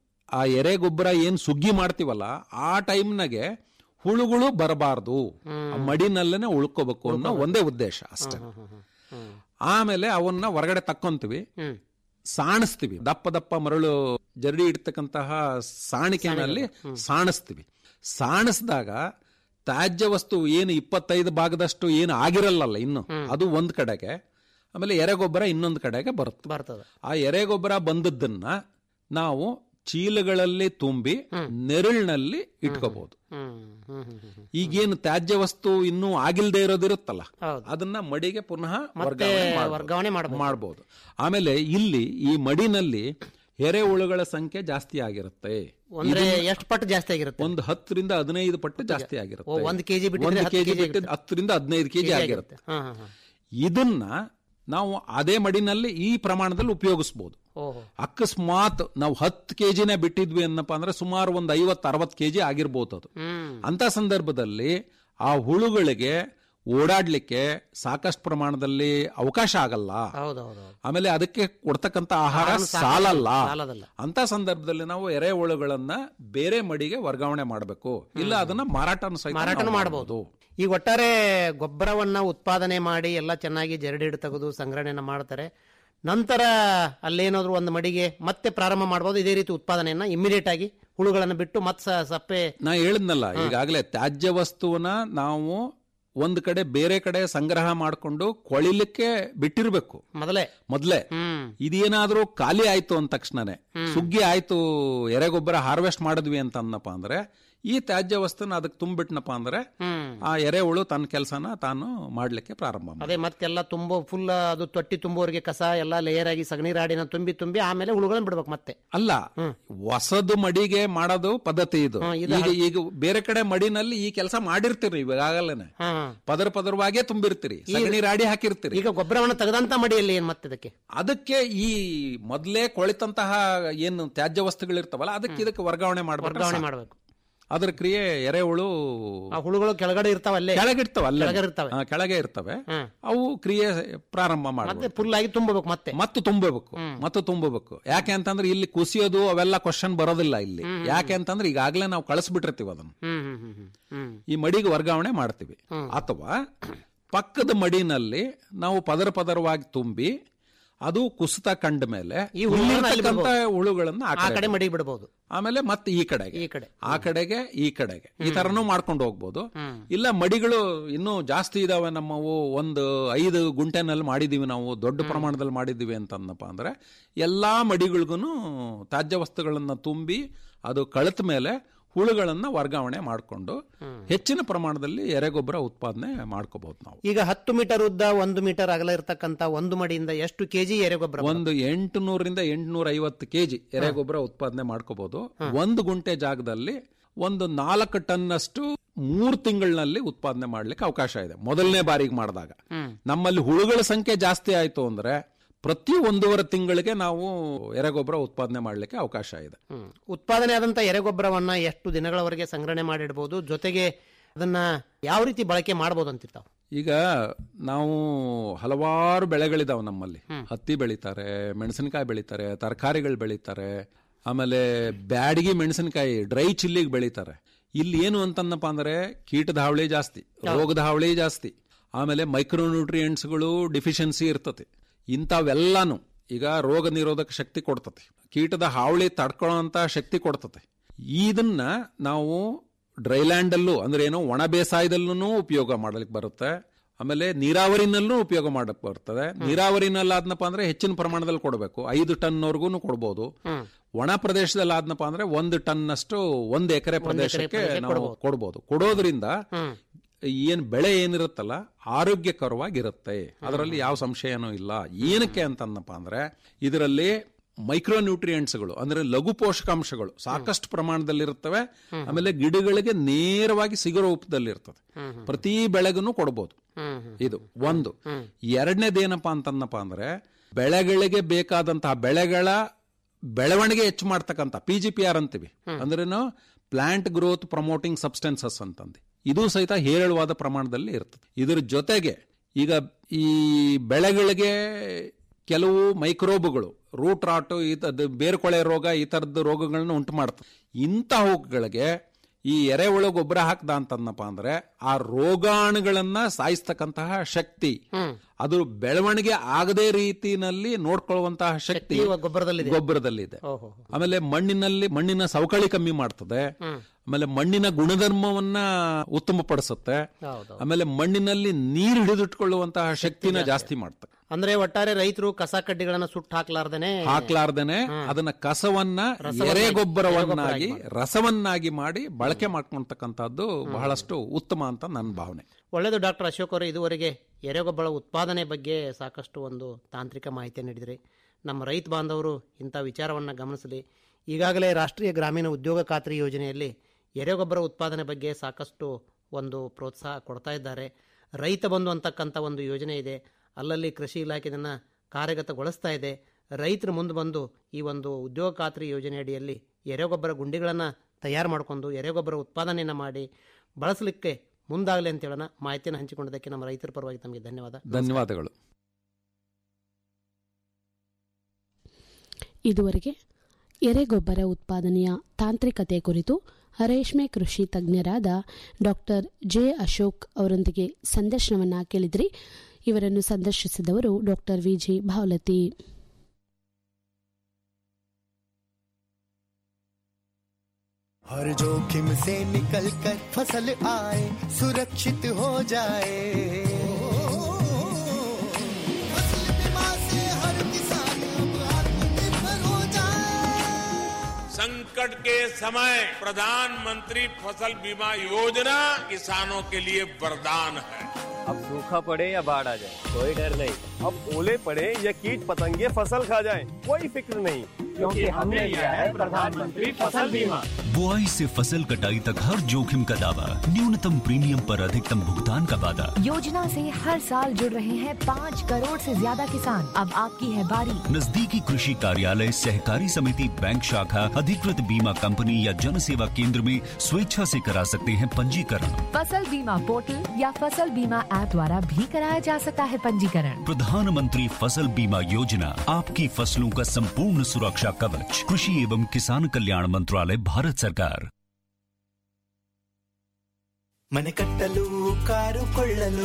ಆ ಎರೆ ಗೊಬ್ಬರ ಏನ್ ಸುಗ್ಗಿ ಮಾಡ್ತೀವಲ್ಲ ಆ ಟೈಮ್ನಾಗೆ ಹುಳುಗಳು ಬರಬಾರ್ದು ಆ ಮಡಿನಲ್ಲೇನೆ ಉಳ್ಕೋಬೇಕು ಅನ್ನೋ ಒಂದೇ ಉದ್ದೇಶ ಅಷ್ಟೇ ಹ್ಮ್ ಆಮೇಲೆ ಅವನ್ನ ಹೊರಗಡೆ ತಕ್ಕೊಂತೀವಿ ಹ್ಮ್ ಸಾಣಿಸ್ತೀವಿ ದಪ್ಪ ದಪ್ಪ ಮರಳು ಜರಡಿ ಇಡ್ತಕ್ಕಂತಹ ಸಾಣಿಕೆನಲ್ಲಿ ಸಾಣಿಸ್ತೀವಿ ಸಾಣಿಸಿದಾಗ ತ್ಯಾಜ್ಯ ವಸ್ತು ಏನು ಇಪ್ಪತ್ತೈದು ಭಾಗದಷ್ಟು ಏನು ಆಗಿರಲ್ಲ ಇನ್ನು ಅದು ಒಂದ್ ಕಡೆಗೆ ಆಮೇಲೆ ಎರೆಗೊಬ್ಬರ ಇನ್ನೊಂದು ಕಡೆಗೆ ಬರುತ್ತೆ ಬರ್ತದ ಆ ಎರೆಗೊಬ್ಬರ ಬಂದದ್ದನ್ನ ನಾವು ಚೀಲಗಳಲ್ಲಿ ತುಂಬಿ ನೆರಳಿನಲ್ಲಿ ಇಟ್ಕೋಬಹುದು ಹ್ಮ್ ಹ್ಮ್ ಹ್ಮ್ ಹ್ಮ್ ಈಗೇನು ತ್ಯಾಜ್ಯ ವಸ್ತು ಇನ್ನೂ ಆಗಿಲ್ದೇ ಇರೋದಿರುತ್ತಲ್ಲ ಹೌದು. ಅದನ್ನ ಮಡಿಗೆ ಪುನಃ ಮತ್ತೆ ವರ್ಗಾವಣೆ ಮಾಡ್ಬೋದು. ವರ್ಗಾವಣೆ ಮಾಡ್ಬೋದು. ಮಾಡ್ಬೋದು ಆಮೇಲೆ ಇಲ್ಲಿ ಈ ಮಡಿನಲ್ಲಿ ಎರೆಹುಳುಗಳ ಸಂಖ್ಯೆ ಜಾಸ್ತಿ ಆಗಿರುತ್ತೆ ಅಂದ್ರೆ ಎಷ್ಟು ಪಟ್ಟು ಜಾಸ್ತಿ ಆಗಿರುತ್ತೆ ಒಂದು ಹತ್ತರಿಂದ ಹದಿನೈದು ಪಟ್ಟು ಜಾಸ್ತಿ ಆಗಿರುತ್ತೆ ಓ, ಒಂದು kg ಬಿಟ್ಟಿದ್ರೆ ಒಂದು ಹತ್ತು ಕೆಜಿ kg ಬಿಟ್ಟು ಹತ್ತರಿಂದ ಹದಿನೈದು ಕೆಜಿ ಆಗಿರುತ್ತೆ ಹಾ ಹಾ ಹಾ ಇದನ್ನ ನಾವು ಅದೇ ಮಡಿನಲ್ಲಿ ಈ ಪ್ರಮಾಣದಲ್ಲಿ ಉಪಯೋಗಿಸಬಹುದು ಓಹೋ ಅಕಸ್ಮಾತ್ ನಾವು ಹತ್ತು ಕೆಜಿನೇ ಬಿಟ್ಟಿದ್ವಿ ಅನ್ನಪ್ಪ ಅಂದ್ರೆ ಸುಮಾರು ಒಂದು ಐವತ್ತು ಅರವತ್ತು ಕೆಜಿ ಆಗಿರ್ಬೋದು ಅದು ಹ್ಮ್ ಅಂತ ಸಂದರ್ಭದಲ್ಲಿ ಆ ಹುಳುಗಳಿಗೆ ಓಡಾಡ್ಲಿಕ್ಕೆ ಸಾಕಷ್ಟು ಪ್ರಮಾಣದಲ್ಲಿ ಅವಕಾಶ ಆಗಲ್ಲ ಹೌದು ಹೌದು ಹೌದು ಆಮೇಲೆ ಅದಕ್ಕೆ ಕೊಡ್ತಕ್ಕಂತ ಆಹಾರ ಆಹಾರನೂ ಸಾಕಷ್ಟು ಸಾಲಲ್ಲ ಸಾಲದಲ್ಲ. ಅಂತ ಸಂದರ್ಭದಲ್ಲಿ ನಾವು ಎರೆಹುಳುಗಳನ್ನ ಬೇರೆ ಮಡಿಗೆ ವರ್ಗಾವಣೆ ಮಾಡಬೇಕು ಇಲ್ಲ ಅದನ್ನ ಮಾರಾಟನ ಸಹಿತ ಮಾರಾಟನೂ ನಾವು ಮಾಡಬಹುದು ಮಾಡ್ಬೋದು. ಈಗ ಒಟ್ಟಾರೆ ಗೊಬ್ಬರವನ್ನ ಉತ್ಪಾದನೆ ಮಾಡಿ ಎಲ್ಲ ಚೆನ್ನಾಗಿ ಜರಡಿಡು ತೆಗೆದು ಸಂಗ್ರಹಣೆಯನ್ನ ಮಾಡ್ತಾರೆ ನಂತರ ಅಲ್ಲೇನಾದ್ರು ಒಂದು ಮಡಿಗೆ ಮತ್ತೆ ಪ್ರಾರಂಭ ಮಾಡಬಹುದು ಇದೇ ರೀತಿ ಉತ್ಪಾದನೆಯನ್ನ ಇಮಿಡಿಯೇಟ್ ಆಗಿ ಹುಳುಗಳನ್ನು ಬಿಟ್ಟು ಮತ್ತೆ ಸ- ಸಪ್ಪೆ ನಾ ಹೇಳಿದ್ನಲ್ಲ ಈಗಾಗಲೇ ತ್ಯಾಜ್ಯ ವಸ್ತುವನ್ನ ನಾವು ಒಂದ್ ಕಡೆ ಬೇರೆ ಕಡೆ ಸಂಗ್ರಹ ಮಾಡ್ಕೊಂಡು ಕೊಳಿಲಿಕ್ಕೆ ಬಿಟ್ಟಿರ್ಬೇಕು ಮೊದಲೇ ಮೊದ್ಲೇ ಹ್ಮ್ ಇದೇನಾದ್ರೂ ಖಾಲಿ ಆಯ್ತು ಅಂದ ತಕ್ಷಣನೇ ಸುಗ್ಗಿ ಆಯ್ತು ಎರೆಗೊಬ್ಬರ ಹಾರ್ವೆಸ್ಟ್ ಮಾಡಿದ್ವಿ ಅಂತ ಅನ್ನಪ್ಪ ಅಂದ್ರೆ ಈ ತ್ಯಾಜ್ಯ ವಸ್ತುನ ಅದಕ್ಕೆ ತುಂಬಿಟ್ನಪ್ಪ ಅಂದ್ರೆ ಆ ಎರೆಹುಳು ತನ್ನ ಕೆಲಸನ ತಾನು ಮಾಡ್ಲಿಕ್ಕೆ ಪ್ರಾರಂಭ ಮಾಡ್ತದೆ. ಅದೇ ಮತ್ತೆಲ್ಲ ತುಂಬೋ ಫುಲ್ ಅದು ತೊಟ್ಟಿ ತುಂಬುವವರೆಗೆ ಕಸ ಎಲ್ಲ ಲೇಯರ್ ಆಗಿ ಸಗಣಿ ರಾಡಿನ ತುಂಬಿ ತುಂಬಿ ಆಮೇಲೆ ಹುಳುಗಳನ್ನ ಬಿಡ್ಬೇಕು ಮತ್ತೆ ಅಲ್ಲ ಹೊಸದು ಮಡಿಗೆ ಮಾಡೋದು ಪದ್ಧತಿ ಇದು ಹ್ಮ್, ಇದು ಈಗ ಈಗ ಬೇರೆ ಕಡೆ ಮಡಿನಲ್ಲಿ ಈ ಕೆಲಸ ಮಾಡಿರ್ತೀರಿ ಈಗಾಗಲೇನೆ ಪದರ ಪದರವಾಗೇ ತುಂಬಿರ್ತೀರಿ ಸಗಣಿ ರಾಡಿ ಹಾಕಿರ್ತೀರಿ ಈಗ ಗೊಬ್ಬರವನ್ನು ತೆಗೆದಂತ ಮಡಿಯಲ್ಲಿ ಏನ್ ಮತ್ತೆ ಇದಕ್ಕೆ ಅದಕ್ಕೆ ಈ ಮೊದಲೇ ಕೊಳಿತಂತಹ ಏನು ತ್ಯಾಜ್ಯ ವಸ್ತುಗಳಿರ್ತಾವಲ್ಲ ಅದಕ್ಕೆ ಇದಕ್ಕೆ ವರ್ಗಾವಣೆ ಮಾಡ್ಬೇಕು ವರ್ಗಾವಣೆ ಮಾಡ್ಬೇಕು ಅದ್ರ ಕ್ರಿಯೆ ಎರೆಹುಳು ಆ ಹುಳುಗಳು ಕೆಳಗಡೆ ಇರ್ತಾವಲ್ಲೇ ಕೆಳಗಿರ್ತವೆ ಅಲ್ಲೇ ಕೆಳಗೆ ಇರ್ತವೆ. ಹಾ, ಕೆಳಗೆ ಇರ್ತವೆ ಅವು ಕ್ರಿಯೆ ಪ್ರಾರಂಭ ಮತ್ತೆ ಮಾಡಬೇಕು ಫುಲ್ ಆಗಿ ತುಂಬಬೇಕು ಮತ್ತೆ ಮತ್ತು ತುಂಬಬೇಕು ಮತ್ತು ತುಂಬಬೇಕು ಯಾಕೆ ಅಂತಂದ್ರೆ ಇಲ್ಲಿ ಕುಸಿಯೋದು ಅವೆಲ್ಲ ಕ್ವಶನ್ ಬರೋದಿಲ್ಲ ಇಲ್ಲಿ ಯಾಕೆ ಅಂತಂದ್ರೆ ಈಗಾಗಲೇ ನಾವು ಕಳಿಸ್ಬಿಟ್ಟಿರ್ತೀವಿ ಅದನ್ನು ಹ್ಮ್ ಹ್ಮ್ ಹ್ಮ್ ಹ್ಮ್ ಹ್ಮ್ ಈ ಮಡಿಗೆ ವರ್ಗಾವಣೆ ಮಾಡ್ತೀವಿ ಅಥವಾ ಪಕ್ಕದ ಮಡಿನಲ್ಲಿ ನಾವು ಪದರ ಪದರವಾಗಿ ತುಂಬಿ ಅದು ಕುಸಿತ ಕಂಡ ಮೇಲೆ ಈ ಹುಳುಗಳನ್ನ ಅಲ್ಲಿ ಇಲ್ಲಿರ್ತಕ್ಕಂಥ ಬಿಡ್ಬೋದು. ಹುಳುಗಳನ್ನ ಆ ಕಡೆ ಮಡಿ ಬಿಡಬಹುದು ಆಮೇಲೆ ಮತ್ತೆ ಈ ಕಡೆಗೆ ಈ ಕಡೆ ಆ ಕಡೆಗೆ ಈ ಕಡೆಗೆ ಈ ತರನೂ ಮಾಡ್ಕೊಂಡು ಹೋಗ್ಬೋದು ಇಲ್ಲ ಮಡಿಗಳು ಇನ್ನೂ ಜಾಸ್ತಿ ಇದಾವೆ ನಮ್ಮವು ಒಂದು ಐದು ಗುಂಟೆನಲ್ಲಿ ಮಾಡಿದೀವಿ ನಾವು ದೊಡ್ಡ ಪ್ರಮಾಣದಲ್ಲಿ ಮಾಡಿದೀವಿ ಅಂತಂದಪ್ಪ ಅಂದ್ರೆ ಎಲ್ಲಾ ಮಡಿಗಳಿಗೂ ತ್ಯಾಜ್ಯ ವಸ್ತುಗಳನ್ನ ತುಂಬಿ ಅದು ಕಳೆತ ಮೇಲೆ ಹುಳುಗಳನ್ನ ವರ್ಗಾವಣೆ ಮಾಡಿಕೊಂಡು ಹೆಚ್ಚಿನ ಪ್ರಮಾಣದಲ್ಲಿ ಎರೆಗೊಬ್ಬರ ಉತ್ಪಾದನೆ ಮಾಡ್ಕೋಬಹುದು ನಾವು ಈಗ ಹತ್ತು ಮೀಟರ್ ಉದ್ದ ಒಂದು ಮೀಟರ್ ಅಗಲ ಇರ್ತಕ್ಕಂತ ಒಂದು ಮಡಿಯಿಂದ ಎಷ್ಟು ಕೆಜಿ ಎರೆಗೊಬ್ಬರ ಒಂದು ಎಂಟುನೂರಿಂದ ಎಂಟುನೂರ ಐವತ್ತು ಕೆಜಿ ಎರೆಗೊಬ್ಬರ ಉತ್ಪಾದನೆ ಮಾಡ್ಕೋಬಹುದು ಒಂದು ಗುಂಟೆ ಜಾಗದಲ್ಲಿ ಒಂದು ನಾಲ್ಕು ಟನ್ನಷ್ಟು ಮೂರು ತಿಂಗಳಿನಲ್ಲಿ ಉತ್ಪಾದನೆ ಮಾಡ್ಲಿಕ್ಕೆ ಅವಕಾಶ ಇದೆ ಮೊದಲನೇ ಬಾರಿಗೆ ಮಾಡಿದಾಗ ನಮ್ಮಲ್ಲಿ ಹುಳುಗಳ ಸಂಖ್ಯೆ ಜಾಸ್ತಿ ಆಯ್ತು ಅಂದ್ರೆ ಪ್ರತಿ ಒಂದೂವರೆ ತಿಂಗಳಿಗೆ ನಾವು ಎರೆಗೊಬ್ಬರ ಉತ್ಪಾದನೆ ಮಾಡ್ಲಿಕ್ಕೆ ಅವಕಾಶ ಇದೆ ಉತ್ಪಾದನೆ ಆದಂತ ಎರೆಗೊಬ್ಬರವನ್ನ ಎಷ್ಟು ದಿನಗಳವರೆಗೆ ಸಂಗ್ರಹಣೆ ಮಾಡಿಡಬಹುದು ಜೊತೆಗೆ ಅದನ್ನ ಯಾವ ರೀತಿ ಬಳಕೆ ಮಾಡಬಹುದು ಅಂತಿರ್ತಾವ ಈಗ ನಾವು ಹಲವಾರು ಬೆಳೆಗಳಿದಾವೆ ನಮ್ಮಲ್ಲಿ ಹತ್ತಿ ಬೆಳಿತಾರೆ ಮೆಣಸಿನಕಾಯಿ ಬೆಳಿತಾರೆ ತರಕಾರಿಗಳು ಬೆಳಿತಾರೆ ಆಮೇಲೆ ಬ್ಯಾಡಗಿ ಮೆಣಸಿನಕಾಯಿ ಡ್ರೈ ಚಿಲ್ಲಿಗೆ ಬೆಳಿತಾರೆ ಇಲ್ಲಿ ಏನು ಅಂತಂದಪ್ಪ ಅಂದ್ರೆ ಕೀಟದ ಹಾವಳಿ ಜಾಸ್ತಿ ರೋಗದ ಹಾವಳಿ ಜಾಸ್ತಿ ಆಮೇಲೆ ಮೈಕ್ರೋನ್ಯೂಟ್ರಿಯೆಂಟ್ಸ್ಗಳು ಡಿಫಿಷಿಯನ್ಸಿ ಇರ್ತದೆ ಇಂಥವೆಲ್ಲಾನು ಈಗ ರೋಗ ನಿರೋಧಕ ಶಕ್ತಿ ಕೊಡ್ತತೆ ಕೀಟದ ಹಾವಳಿ ತಡ್ಕೊಳ್ಳೋಂತ ಶಕ್ತಿ ಕೊಡ್ತತೆ ಇದನ್ನ ನಾವು ಡ್ರೈಲ್ಯಾಂಡ್ ಅಲ್ಲೂ ಅಂದ್ರೆ ಏನೋ ಒಣ ಬೇಸಾಯದಲ್ಲೂ ಉಪಯೋಗ ಮಾಡಲಿಕ್ಕೆ ಬರುತ್ತೆ ಆಮೇಲೆ ನೀರಾವರಿನಲ್ಲೂ ಉಪಯೋಗ ಮಾಡಕ್ ಬರ್ತದೆ ನೀರಾವರಿನಲ್ಲಿ ಆದ್ನಪ್ಪ ಅಂದ್ರೆ ಹೆಚ್ಚಿನ ಪ್ರಮಾಣದಲ್ಲಿ ಕೊಡಬೇಕು ಐದು ಟನ್ವರೆಗೂ ಕೊಡ್ಬೋದು ಒಣ ಪ್ರದೇಶದಲ್ಲಿ ಆದ್ನಪ್ಪ ಅಂದ್ರೆ ಒಂದು ಟನ್ ಅಷ್ಟು ಒಂದ್ ಎಕರೆ ಪ್ರದೇಶಕ್ಕೆ ನಾವು ಕೊಡ್ಬೋದು ಕೊಡೋದ್ರಿಂದ ಏನ್ ಬೆಳೆ ಏನಿರುತ್ತಲ್ಲ ಆರೋಗ್ಯಕರವಾಗಿರುತ್ತೆ ಅದರಲ್ಲಿ ಯಾವ ಸಂಶಯನೂ ಇಲ್ಲ ಏನಕ್ಕೆ ಅಂತಂದಪ್ಪ ಅಂದ್ರೆ ಇದರಲ್ಲಿ ಮೈಕ್ರೋ ನ್ಯೂಟ್ರಿಯೆಂಟ್ಸ್ಗಳು ಅಂದ್ರೆ ಲಘು ಪೋಷಕಾಂಶಗಳು ಸಾಕಷ್ಟು ಪ್ರಮಾಣದಲ್ಲಿ ಇರುತ್ತವೆ ಆಮೇಲೆ ಗಿಡಗಳಿಗೆ ನೇರವಾಗಿ ಸಿಗೋ ರೂಪದಲ್ಲಿ ಇರ್ತದೆ ಪ್ರತಿ ಬೆಳೆಗೂ ಕೊಡಬಹುದು ಇದು ಒಂದು ಎರಡನೇದೇನಪ್ಪ ಅಂತಂದಪ್ಪ ಅಂದ್ರೆ ಬೆಳೆಗಳಿಗೆ ಬೇಕಾದಂತಹ ಬೆಳೆಗಳ ಬೆಳವಣಿಗೆ ಹೆಚ್ಚು ಮಾಡ್ತಕ್ಕಂಥ ಪಿ ಜಿ ಪಿ ಆರ್ ಅಂತೀವಿ ಅಂದ್ರೇನು ಪ್ಲಾಂಟ್ ಗ್ರೋತ್ ಪ್ರಮೋಟಿಂಗ್ ಸಬ್ಸ್ಟೆನ್ಸಸ್ ಅಂತಂದು ಇದು ಸಹಿತ ಹೇರಳವಾದ ಪ್ರಮಾಣದಲ್ಲಿ ಇರ್ತದೆ ಇದ್ರ ಜೊತೆಗೆ ಈಗ ಈ ಬೆಳೆಗಳಿಗೆ ಕೆಲವು ಮೈಕ್ರೋಬ್ಗಳು ರೂಟ್ ರಾಟು ಈ ತರದ್ದು ಬೇರ್ಕೊಳೆ ರೋಗ ಈ ತರದ ರೋಗಗಳನ್ನ ಉಂಟು ಮಾಡ್ತವೆ ಇಂತಹವುಗಳಿಗೆ ಈ ಎರೆಹುಳ ಗೊಬ್ಬರ ಹಾಕ್ದ ಅಂತಂದಪ್ಪ ಅಂದ್ರೆ ಆ ರೋಗಾಣುಗಳನ್ನ ಸಾಯಿಸ್ತಕ್ಕಂತಹ ಶಕ್ತಿ ಅದು ಬೆಳವಣಿಗೆ ಆಗದೇ ರೀತಿನಲ್ಲಿ ನೋಡ್ಕೊಳ್ಳುವಂತಹ ಶಕ್ತಿ ಗೊಬ್ಬರದಲ್ಲಿ ಗೊಬ್ಬರದಲ್ಲಿದೆ ಆಮೇಲೆ ಮಣ್ಣಿನಲ್ಲಿ ಮಣ್ಣಿನ ಸವಕಳಿ ಕಮ್ಮಿ ಮಾಡ್ತದೆ ಆಮೇಲೆ ಮಣ್ಣಿನ ಗುಣಧರ್ಮವನ್ನ ಉತ್ತಮಪಡಿಸುತ್ತೆ ಆಮೇಲೆ ಮಣ್ಣಿನಲ್ಲಿ ನೀರು ಹಿಡಿದಿಟ್ಕೊಳ್ಳುವಂತಹ ಶಕ್ತಿನ ಜಾಸ್ತಿ ಮಾಡ್ತದೆ ಅಂದ್ರೆ ಒಟ್ಟಾರೆ ರೈತರು ಕಸ ಕಡ್ಡಿಗಳನ್ನ ಸುಟ್ಟು ಹಾಕ್ಲಾರ್ದೇನೆ ಹಾಕ್ಲಾರ್ದೇನೆ ಅದನ್ನ ಕಸವನ್ನ ಎರೆಗೊಬ್ಬರವನ್ನಾಗಿ ರಸವನ್ನಾಗಿ ಮಾಡಿ ಬಳಕೆ ಮಾಡ್ಕೊಳ್ತಕ್ಕಂಥದ್ದು ಬಹಳಷ್ಟು ಉತ್ತಮ ಅಂತ ನನ್ನ ಭಾವನೆ ಒಳ್ಳೆಯದು ಡಾಕ್ಟರ್ ಅಶೋಕ್ ಅವರು ಇದುವರೆಗೆ ಎರೆಗೊಬ್ಬರ ಉತ್ಪಾದನೆ ಬಗ್ಗೆ ಸಾಕಷ್ಟು ಒಂದು ತಾಂತ್ರಿಕ ಮಾಹಿತಿ ನೀಡಿದ್ರಿ ನಮ್ಮ ರೈತ ಬಾಂಧವರು ಇಂಥ ವಿಚಾರವನ್ನು ಗಮನಿಸಲಿ ಈಗಾಗಲೇ ರಾಷ್ಟ್ರೀಯ ಗ್ರಾಮೀಣ ಉದ್ಯೋಗ ಖಾತ್ರಿ ಯೋಜನೆಯಲ್ಲಿ ಎರೆಗೊಬ್ಬರ ಉತ್ಪಾದನೆ ಬಗ್ಗೆ ಸಾಕಷ್ಟು ಒಂದು ಪ್ರೋತ್ಸಾಹ ಕೊಡ್ತಾ ಇದ್ದಾರೆ ರೈತ ಬಂಧು ಅಂತಕ್ಕಂಥ ಒಂದು ಯೋಜನೆ ಇದೆ ಅಲ್ಲಲ್ಲಿ ಕೃಷಿ ಇಲಾಖೆ ಇದನ್ನು ಕಾರ್ಯಗತಗೊಳಿಸ್ತಾ ಇದೆ ರೈತರು ಮುಂದೆ ಬಂದು ಈ ಒಂದು ಉದ್ಯೋಗ ಖಾತ್ರಿ ಯೋಜನೆ ಅಡಿಯಲ್ಲಿ ಎರೆಗೊಬ್ಬರ ಗುಂಡಿಗಳನ್ನು ತಯಾರು ಮಾಡಿಕೊಂಡು ಎರೆಗೊಬ್ಬರ ಉತ್ಪಾದನೆಯನ್ನು ಮಾಡಿ ಬಳಸಲಿಕ್ಕೆ ಮುಂದಾಗಲಿ ಅಂತ ಹೇಳೋಣ ಮಾಹಿತಿಯನ್ನು ಹಂಚಿಕೊಂಡಿದ್ದಕ್ಕೆ ನಮ್ಮ ರೈತರ ಪರವಾಗಿ ತಮಗೆ ಧನ್ಯವಾದ ಧನ್ಯವಾದಗಳು ಇದುವರೆಗೆ ಎರೆಗೊಬ್ಬರ ಉತ್ಪಾದನೆಯ ತಾಂತ್ರಿಕತೆ ಕುರಿತು ರೇಷ್ಮೆ ಕೃಷಿ ತಜ್ಞರಾದ ಡಾಕ್ಟರ್ ಜೆ ಅಶೋಕ್ ಅವರೊಂದಿಗೆ ಸಂದರ್ಶನವನ್ನ ಕೇಳಿದ್ರಿ ಇವರನ್ನು ಸಂದರ್ಶಿಸಿದವರು ಡಾಕ್ಟರ್ ವಿಜಿ ಭಾವಲತಿ हर जोखिम से निकल कर फसल आए सुरक्षित हो जाए फसल बीमा से हर किसान अब आत्मनिर्भर हो जाए संकट के समय प्रधानमंत्री फसल बीमा योजना किसानों के लिए वरदान है अब सूखा पड़े या बाढ़ आ जाए कोई डर नहीं अब ओले पड़े या कीट पतंगे फसल खा जाए कोई फिक्र नहीं क्योंकि हमने लिया है प्रधानमंत्री फसल बीमा बुआई से फसल कटाई तक हर जोखिम का दावा न्यूनतम प्रीमियम पर अधिकतम भुगतान का वादा योजना से हर साल जुड़ रहे हैं पाँच करोड़ से ज्यादा किसान अब आपकी है बारी नजदीकी कृषि कार्यालय सहकारी समिति बैंक शाखा अधिकृत बीमा कंपनी या जन सेवा केंद्र में स्वेच्छा से करा सकते हैं पंजीकरण फसल बीमा पोर्टल या फसल बीमा ऐप द्वारा भी कराया जा सकता है पंजीकरण प्रधानमंत्री फसल बीमा योजना आपकी फसलों का संपूर्ण सुरक्षा कवच कृषि एवं किसान कल्याण मंत्रालय भारत सरकार ಮನೆ ಕಟ್ಟಲು ಕಾರು ಕೊಳ್ಳಲು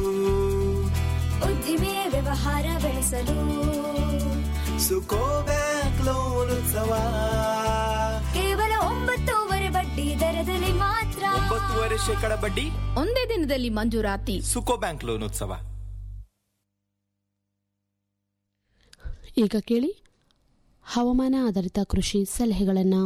ಉದ್ದಿಮೆ ವ್ಯವಹಾರ ಬೆಳೆಸಲು ಸುಕೋ ಬ್ಯಾಂಕ್ ಲೋನ್ ಉತ್ಸವ ಕೇವಲ ಒಂಬತ್ತೂವರೆ ಬಡ್ಡಿ ದರದಲ್ಲಿ ಮಾತ್ರ ಒಂಬತ್ತುವರೆ ಶೇಕಡ ಬಡ್ಡಿ ಒಂದೇ ದಿನದಲ್ಲಿ ಮಂಜೂರಾತಿ ಸುಕೋ ಬ್ಯಾಂಕ್ ಲೋನ್ ಉತ್ಸವ ಈಗ ಕೇಳಿ ಹವಾಮಾನ ಆಧಾರಿತ ಕೃಷಿ ಸಲಹೆಗಳನ್ನು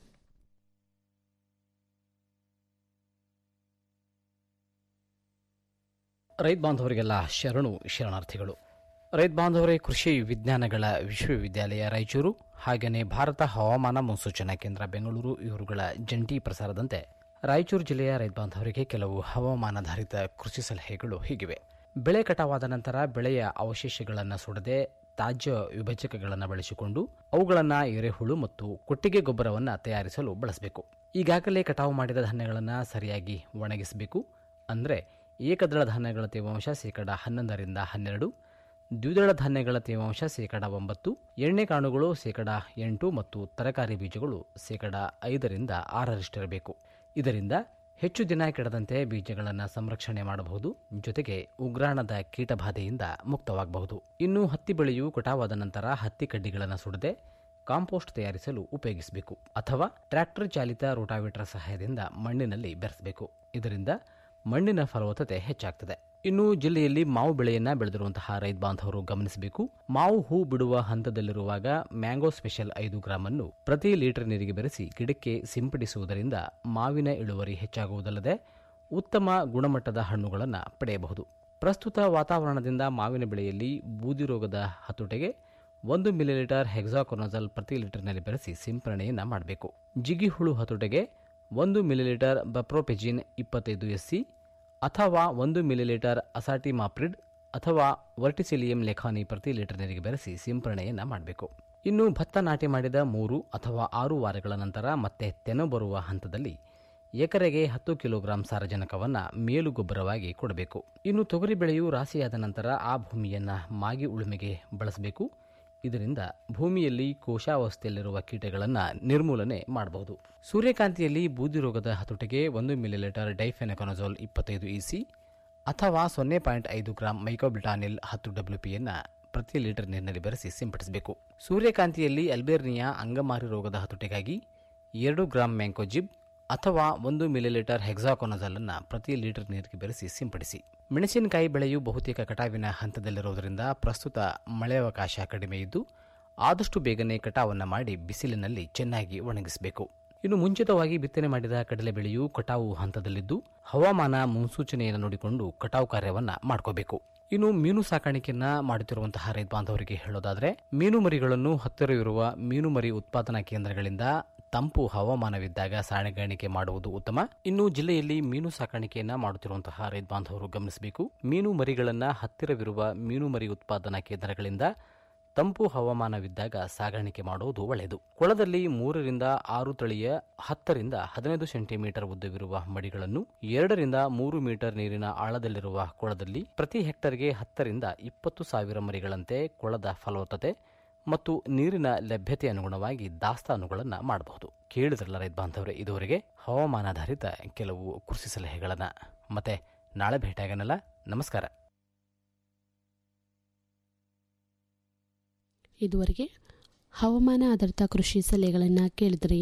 ರೈತ ಬಾಂಧವರಿಗೆಲ್ಲ ಶರಣು ಶರಣಾರ್ಥಿಗಳು ರೈತ ಬಾಂಧವರೇ ಕೃಷಿ ವಿಜ್ಞಾನಗಳ ವಿಶ್ವವಿದ್ಯಾಲಯ ರಾಯಚೂರು ಹಾಗೆಯೇ ಭಾರತ ಹವಾಮಾನ ಮುನ್ಸೂಚನಾ ಕೇಂದ್ರ ಬೆಂಗಳೂರು ಇವರುಗಳ ಜಂಟಿ ಪ್ರಸಾರದಂತೆ ರಾಯಚೂರು ಜಿಲ್ಲೆಯ ರೈತ ಬಾಂಧವರಿಗೆ ಕೆಲವು ಹವಾಮಾನಾಧಾರಿತ ಕೃಷಿ ಸಲಹೆಗಳು ಹೀಗಿವೆ ಬೆಳೆ ಕಟಾವಾದ ನಂತರ ಬೆಳೆಯ ಅವಶೇಷಗಳನ್ನು ಸುಡದೆ ತಾಜ್ಯ ವಿಭಜಕಗಳನ್ನು ಬಳಸಿಕೊಂಡು ಅವುಗಳನ್ನು ಎರೆಹುಳು ಮತ್ತು ಕೊಟ್ಟಿಗೆ ಗೊಬ್ಬರವನ್ನು ತಯಾರಿಸಲು ಬಳಸಬೇಕು ಈಗಾಗಲೇ ಕಟಾವು ಮಾಡಿದ ಧಾನ್ಯಗಳನ್ನು ಸರಿಯಾಗಿ ಒಣಗಿಸಬೇಕು ಅಂದರೆ ಏಕದಳ ಧಾನ್ಯಗಳ ತೇವಾಂಶ ಶೇಕಡ ಹನ್ನೊಂದರಿಂದ ಹನ್ನೆರಡು ದ್ವಿದಳ ಧಾನ್ಯಗಳ ತೇವಾಂಶ ಶೇಕಡ ಒಂಬತ್ತು ಎಣ್ಣೆ ಕಾಳುಗಳು ಶೇಕಡ ಎಂಟು ಮತ್ತು ತರಕಾರಿ ಬೀಜಗಳು ಶೇಕಡ ಐದರಿಂದ ಆರರಷ್ಟಿರಬೇಕು ಇದರಿಂದ ಹೆಚ್ಚು ದಿನ ಕೆಡದಂತೆ ಬೀಜಗಳನ್ನು ಸಂರಕ್ಷಣೆ ಮಾಡಬಹುದು ಜೊತೆಗೆ ಉಗ್ರಾಣದ ಕೀಟಬಾಧೆಯಿಂದ ಮುಕ್ತವಾಗಬಹುದು ಇನ್ನು ಹತ್ತಿ ಬೆಳೆಯು ಕಟಾವಾದ ನಂತರ ಹತ್ತಿ ಕಡ್ಡಿಗಳನ್ನು ಸುಡದೆ ಕಾಂಪೋಸ್ಟ್ ತಯಾರಿಸಲು ಉಪಯೋಗಿಸಬೇಕು ಅಥವಾ ಟ್ರ್ಯಾಕ್ಟರ್ ಚಾಲಿತ ರೋಟಾವೇಟರ್ ಸಹಾಯದಿಂದ ಮಣ್ಣಿನಲ್ಲಿ ಬೆರೆಸಬೇಕು ಇದರಿಂದ ಮಣ್ಣಿನ ಫಲವತ್ತತೆ ಹೆಚ್ಚಾಗ್ತದೆ ಇನ್ನು ಜಿಲ್ಲೆಯಲ್ಲಿ ಮಾವು ಬೆಳೆಯನ್ನ ಬೆಳೆದಿರುವಂತಹ ರೈತ ಬಾಂಧವರು ಗಮನಿಸಬೇಕು ಮಾವು ಹೂ ಬಿಡುವ ಹಂತದಲ್ಲಿರುವಾಗ ಮ್ಯಾಂಗೋ ಸ್ಪೆಷಲ್ ಐದು ಗ್ರಾಂ ಅನ್ನು ಪ್ರತಿ ಲೀಟರ್ ನೀರಿಗೆ ಬೆರೆಸಿ ಗಿಡಕ್ಕೆ ಸಿಂಪಡಿಸುವುದರಿಂದ ಮಾವಿನ ಇಳುವರಿ ಹೆಚ್ಚಾಗುವುದಲ್ಲದೆ ಉತ್ತಮ ಗುಣಮಟ್ಟದ ಹಣ್ಣುಗಳನ್ನು ಪಡೆಯಬಹುದು ಪ್ರಸ್ತುತ ವಾತಾವರಣದಿಂದ ಮಾವಿನ ಬೆಳೆಯಲ್ಲಿ ಬೂದಿ ರೋಗದ ಹತೋಟೆಗೆ ಒಂದು ಮಿಲಿಲೀಟರ್ ಹೆಕ್ಸಾಕೊನಜಲ್ ಪ್ರತಿ ಲೀಟರ್ನಲ್ಲಿ ಬೆರೆಸಿ ಸಿಂಪರಣೆಯನ್ನು ಮಾಡಬೇಕು ಜಿಗಿ ಹುಳು ಹತೋಟೆಗೆ ಒಂದು ಮಿಲಿಲೀಟರ್ ಬಪ್ರೋಪೆಜಿನ್ ಇಪ್ಪತ್ತೈದು ಎಸ್ಸಿ ಅಥವಾ ಒಂದು ಮಿಲಿಲೀಟರ್ ಅಸಾಟಿ ಮಾಪ್ರಿಡ್ ಅಥವಾ ವರ್ಟಿಸಿಲಿಯಂ ಲೆಖಾನಿ ಪ್ರತಿ ಲೀಟರ್ ನೀರಿಗೆ ಬೆರೆಸಿ ಸಿಂಪರಣೆಯನ್ನು ಮಾಡಬೇಕು ಇನ್ನು ಭತ್ತ ನಾಟಿ ಮಾಡಿದ ಮೂರು ಅಥವಾ ಆರು ವಾರಗಳ ನಂತರ ಮತ್ತೆ ತೆನೆ ಬರುವ ಹಂತದಲ್ಲಿ ಎಕರೆಗೆ ಹತ್ತು ಕಿಲೋಗ್ರಾಂ ಸಾರಜನಕವನ್ನು ಮೇಲು ಗೊಬ್ಬರವಾಗಿ ಕೊಡಬೇಕು ಇನ್ನು ತೊಗರಿ ಬೆಳೆಯು ರಾಶಿಯಾದ ನಂತರ ಆ ಭೂಮಿಯನ್ನು ಮಾಗಿ ಉಳುಮೆಗೆ ಬಳಸಬೇಕು ಇದರಿಂದ ಭೂಮಿಯಲ್ಲಿ ಕೋಶಾವಸ್ಥೆಯಲ್ಲಿರುವ ಕೀಟಗಳನ್ನು ನಿರ್ಮೂಲನೆ ಮಾಡಬಹುದು ಸೂರ್ಯಕಾಂತಿಯಲ್ಲಿ ಬೂದಿ ರೋಗದ ಹತೋಟಿಗೆ ಒಂದು ಮಿಲಿಲೀಟರ್ ಡೈಫೆನಕೊನಜೋಲ್ ಇಪ್ಪತ್ತೈದು ಇಸಿ ಅಥವಾ ಸೊನ್ನೆ ಪಾಯಿಂಟ್ ಐದು ಗ್ರಾಂ ಮೈಕೋಬಿಟಾನಿಲ್ ಹತ್ತು ಡಬ್ಲ್ಯೂಪಿಯನ್ನು ಪ್ರತಿ ಲೀಟರ್ ನೀರಿನಲ್ಲಿ ಬೆರೆಸಿ ಸಿಂಪಡಿಸಬೇಕು ಸೂರ್ಯಕಾಂತಿಯಲ್ಲಿ ಅಲ್ಬೇರ್ನಿಯಾ ಅಂಗಮಾರಿ ರೋಗದ ಹತೋಟಿಗಾಗಿ ಎರಡು ಗ್ರಾಂ ಮ್ಯಾಂಕೋಜಿಬ್ ಅಥವಾ ಒಂದು ಮಿಲಿಲೀಟರ್ ಹೆಕ್ಸಾಕೊನಜಲ್ ಅನ್ನು ಪ್ರತಿ ಲೀಟರ್ ನೀರಿಗೆ ಬೆರೆಸಿ ಸಿಂಪಡಿಸಿ ಮೆಣಸಿನಕಾಯಿ ಬೆಳೆಯು ಬಹುತೇಕ ಕಟಾವಿನ ಹಂತದಲ್ಲಿರುವುದರಿಂದ ಪ್ರಸ್ತುತ ಮಳೆಯವಕಾಶ ಕಡಿಮೆ ಇದ್ದು ಆದಷ್ಟು ಬೇಗನೆ ಕಟಾವನ್ನು ಮಾಡಿ ಬಿಸಿಲಿನಲ್ಲಿ ಚೆನ್ನಾಗಿ ಒಣಗಿಸಬೇಕು ಇನ್ನು ಮುಂಚಿತವಾಗಿ ಬಿತ್ತನೆ ಮಾಡಿದ ಕಡಲೆ ಬೆಳೆಯು ಕಟಾವು ಹಂತದಲ್ಲಿದ್ದು ಹವಾಮಾನ ಮುನ್ಸೂಚನೆಯನ್ನು ನೋಡಿಕೊಂಡು ಕಟಾವು ಕಾರ್ಯವನ್ನು ಮಾಡ್ಕೋಬೇಕು ಇನ್ನು ಮೀನು ಸಾಕಾಣಿಕೆಯನ್ನ ಮಾಡುತ್ತಿರುವಂತಹ ರೈತ ಬಾಂಧವರಿಗೆ ಹೇಳೋದಾದ್ರೆ ಮೀನು ಮರಿಗಳನ್ನು ಹತ್ತಿರವಿರುವ ಮೀನು ಮರಿ ಉತ್ಪಾದನಾ ಕೇಂದ್ರಗಳಿಂದ ತಂಪು ಹವಾಮಾನವಿದ್ದಾಗ ಸಾಗಾಣಿಕೆ ಮಾಡುವುದು ಉತ್ತಮ ಇನ್ನು ಜಿಲ್ಲೆಯಲ್ಲಿ ಮೀನು ಸಾಕಾಣಿಕೆಯನ್ನ ಮಾಡುತ್ತಿರುವಂತಹ ರೈತ ಬಾಂಧವರು ಗಮನಿಸಬೇಕು ಮೀನು ಮರಿಗಳನ್ನ ಹತ್ತಿರವಿರುವ ಮೀನು ಮರಿ ಉತ್ಪಾದನಾ ಕೇಂದ್ರಗಳಿಂದ ತಂಪು ಹವಾಮಾನವಿದ್ದಾಗ ಸಾಗಾಣಿಕೆ ಮಾಡುವುದು ಒಳ್ಳೆಯದು ಕೊಳದಲ್ಲಿ ಮೂರರಿಂದ ಆರು ತಳಿಯ ಹತ್ತರಿಂದ ಹದಿನೈದು ಸೆಂಟಿಮೀಟರ್ ಉದ್ದವಿರುವ ಮಡಿಗಳನ್ನು ಎರಡರಿಂದ ಮೂರು ಮೀಟರ್ ನೀರಿನ ಆಳದಲ್ಲಿರುವ ಕೊಳದಲ್ಲಿ ಪ್ರತಿ ಹೆಕ್ಟರ್ಗೆ ಹತ್ತರಿಂದ ಇಪ್ಪತ್ತು ಸಾವಿರ ಮರಿಗಳಂತೆ ಕೊಳದ ಫಲವತ್ತತೆ ಮತ್ತು ನೀರಿನ ಲಭ್ಯತೆ ಅನುಗುಣವಾಗಿ ದಾಸ್ತಾನುಗಳನ್ನು ಮಾಡಬಹುದು ಕೇಳಿದ್ರಲ್ಲ ರೈತ ಬಾಂಧವರೇ ಇದುವರೆಗೆ ಹವಾಮಾನಾಧಾರಿತ ಕೆಲವು ಕೃಷಿ ಸಲಹೆಗಳನ್ನು ಮತ್ತೆ ನಾಳೆ ಭೇಟಿಯಾಗನಲ್ಲ ನಮಸ್ಕಾರ ಇದುವರೆಗೆ ಹವಾಮಾನ ಆಧಾರಿತ ಕೃಷಿ ಸಲಹೆಗಳನ್ನು ಕೇಳಿದ್ರಿ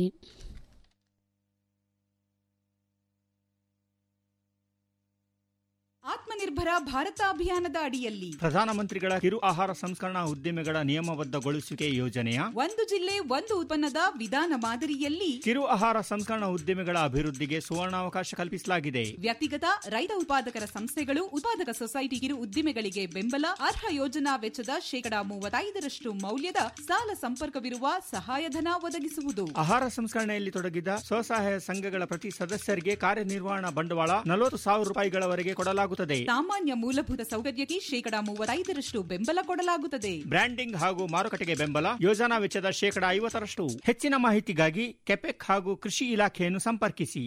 ಆತ್ಮ ಆತ್ಮನಿರ್ಭರ ಭಾರತ ಅಭಿಯಾನದ ಅಡಿಯಲ್ಲಿ ಪ್ರಧಾನಮಂತ್ರಿಗಳ ಕಿರು ಆಹಾರ ಸಂಸ್ಕರಣಾ ಉದ್ದಿಮೆಗಳ ನಿಯಮಬದ್ಧಗೊಳಿಸುವಿಕೆ ಯೋಜನೆಯ ಒಂದು ಜಿಲ್ಲೆ ಒಂದು ಉತ್ಪನ್ನದ ವಿಧಾನ ಮಾದರಿಯಲ್ಲಿ ಕಿರು ಆಹಾರ ಸಂಸ್ಕರಣಾ ಉದ್ದಿಮೆಗಳ ಅಭಿವೃದ್ಧಿಗೆ ಸುವರ್ಣಾವಕಾಶ ಕಲ್ಪಿಸಲಾಗಿದೆ ವ್ಯಕ್ತಿಗತ ರೈತ ಉತ್ಪಾದಕರ ಸಂಸ್ಥೆಗಳು ಉತ್ಪಾದಕ ಸೊಸೈಟಿ ಕಿರು ಉದ್ದಿಮೆಗಳಿಗೆ ಬೆಂಬಲ ಅರ್ಹ ಯೋಜನಾ ವೆಚ್ಚದ ಶೇಕಡಾ ಮೂವತ್ತೈದರಷ್ಟು ಮೌಲ್ಯದ ಸಾಲ ಸಂಪರ್ಕವಿರುವ ಸಹಾಯಧನ ಒದಗಿಸುವುದು ಆಹಾರ ಸಂಸ್ಕರಣೆಯಲ್ಲಿ ತೊಡಗಿದ ಸ್ವಸಹಾಯ ಸಂಘಗಳ ಪ್ರತಿ ಸದಸ್ಯರಿಗೆ ಕಾರ್ಯನಿರ್ವಹಣಾ ಬಂಡವಾಳ ನಲವತ್ತು ಸಾವಿರ ರೂಪಾಯಿಗಳವರೆಗೆ ಕೊಡಲಾಗುತ್ತದೆ ಸಾಮಾನ್ಯ ಮೂಲಭೂತ ಸೌಕರ್ಯಕ್ಕೆ ಶೇಕಡಾ ಮೂವತ್ತೈದರಷ್ಟು ಬೆಂಬಲ ಕೊಡಲಾಗುತ್ತದೆ ಬ್ರ್ಯಾಂಡಿಂಗ್ ಹಾಗೂ ಮಾರುಕಟ್ಟೆಗೆ ಬೆಂಬಲ ಯೋಜನಾ ವೆಚ್ಚದ ಶೇಕಡಾ ಐವತ್ತರಷ್ಟು ಹೆಚ್ಚಿನ ಮಾಹಿತಿಗಾಗಿ ಕೆಪೆಕ್ ಹಾಗೂ ಕೃಷಿ ಇಲಾಖೆಯನ್ನು ಸಂಪರ್ಕಿಸಿ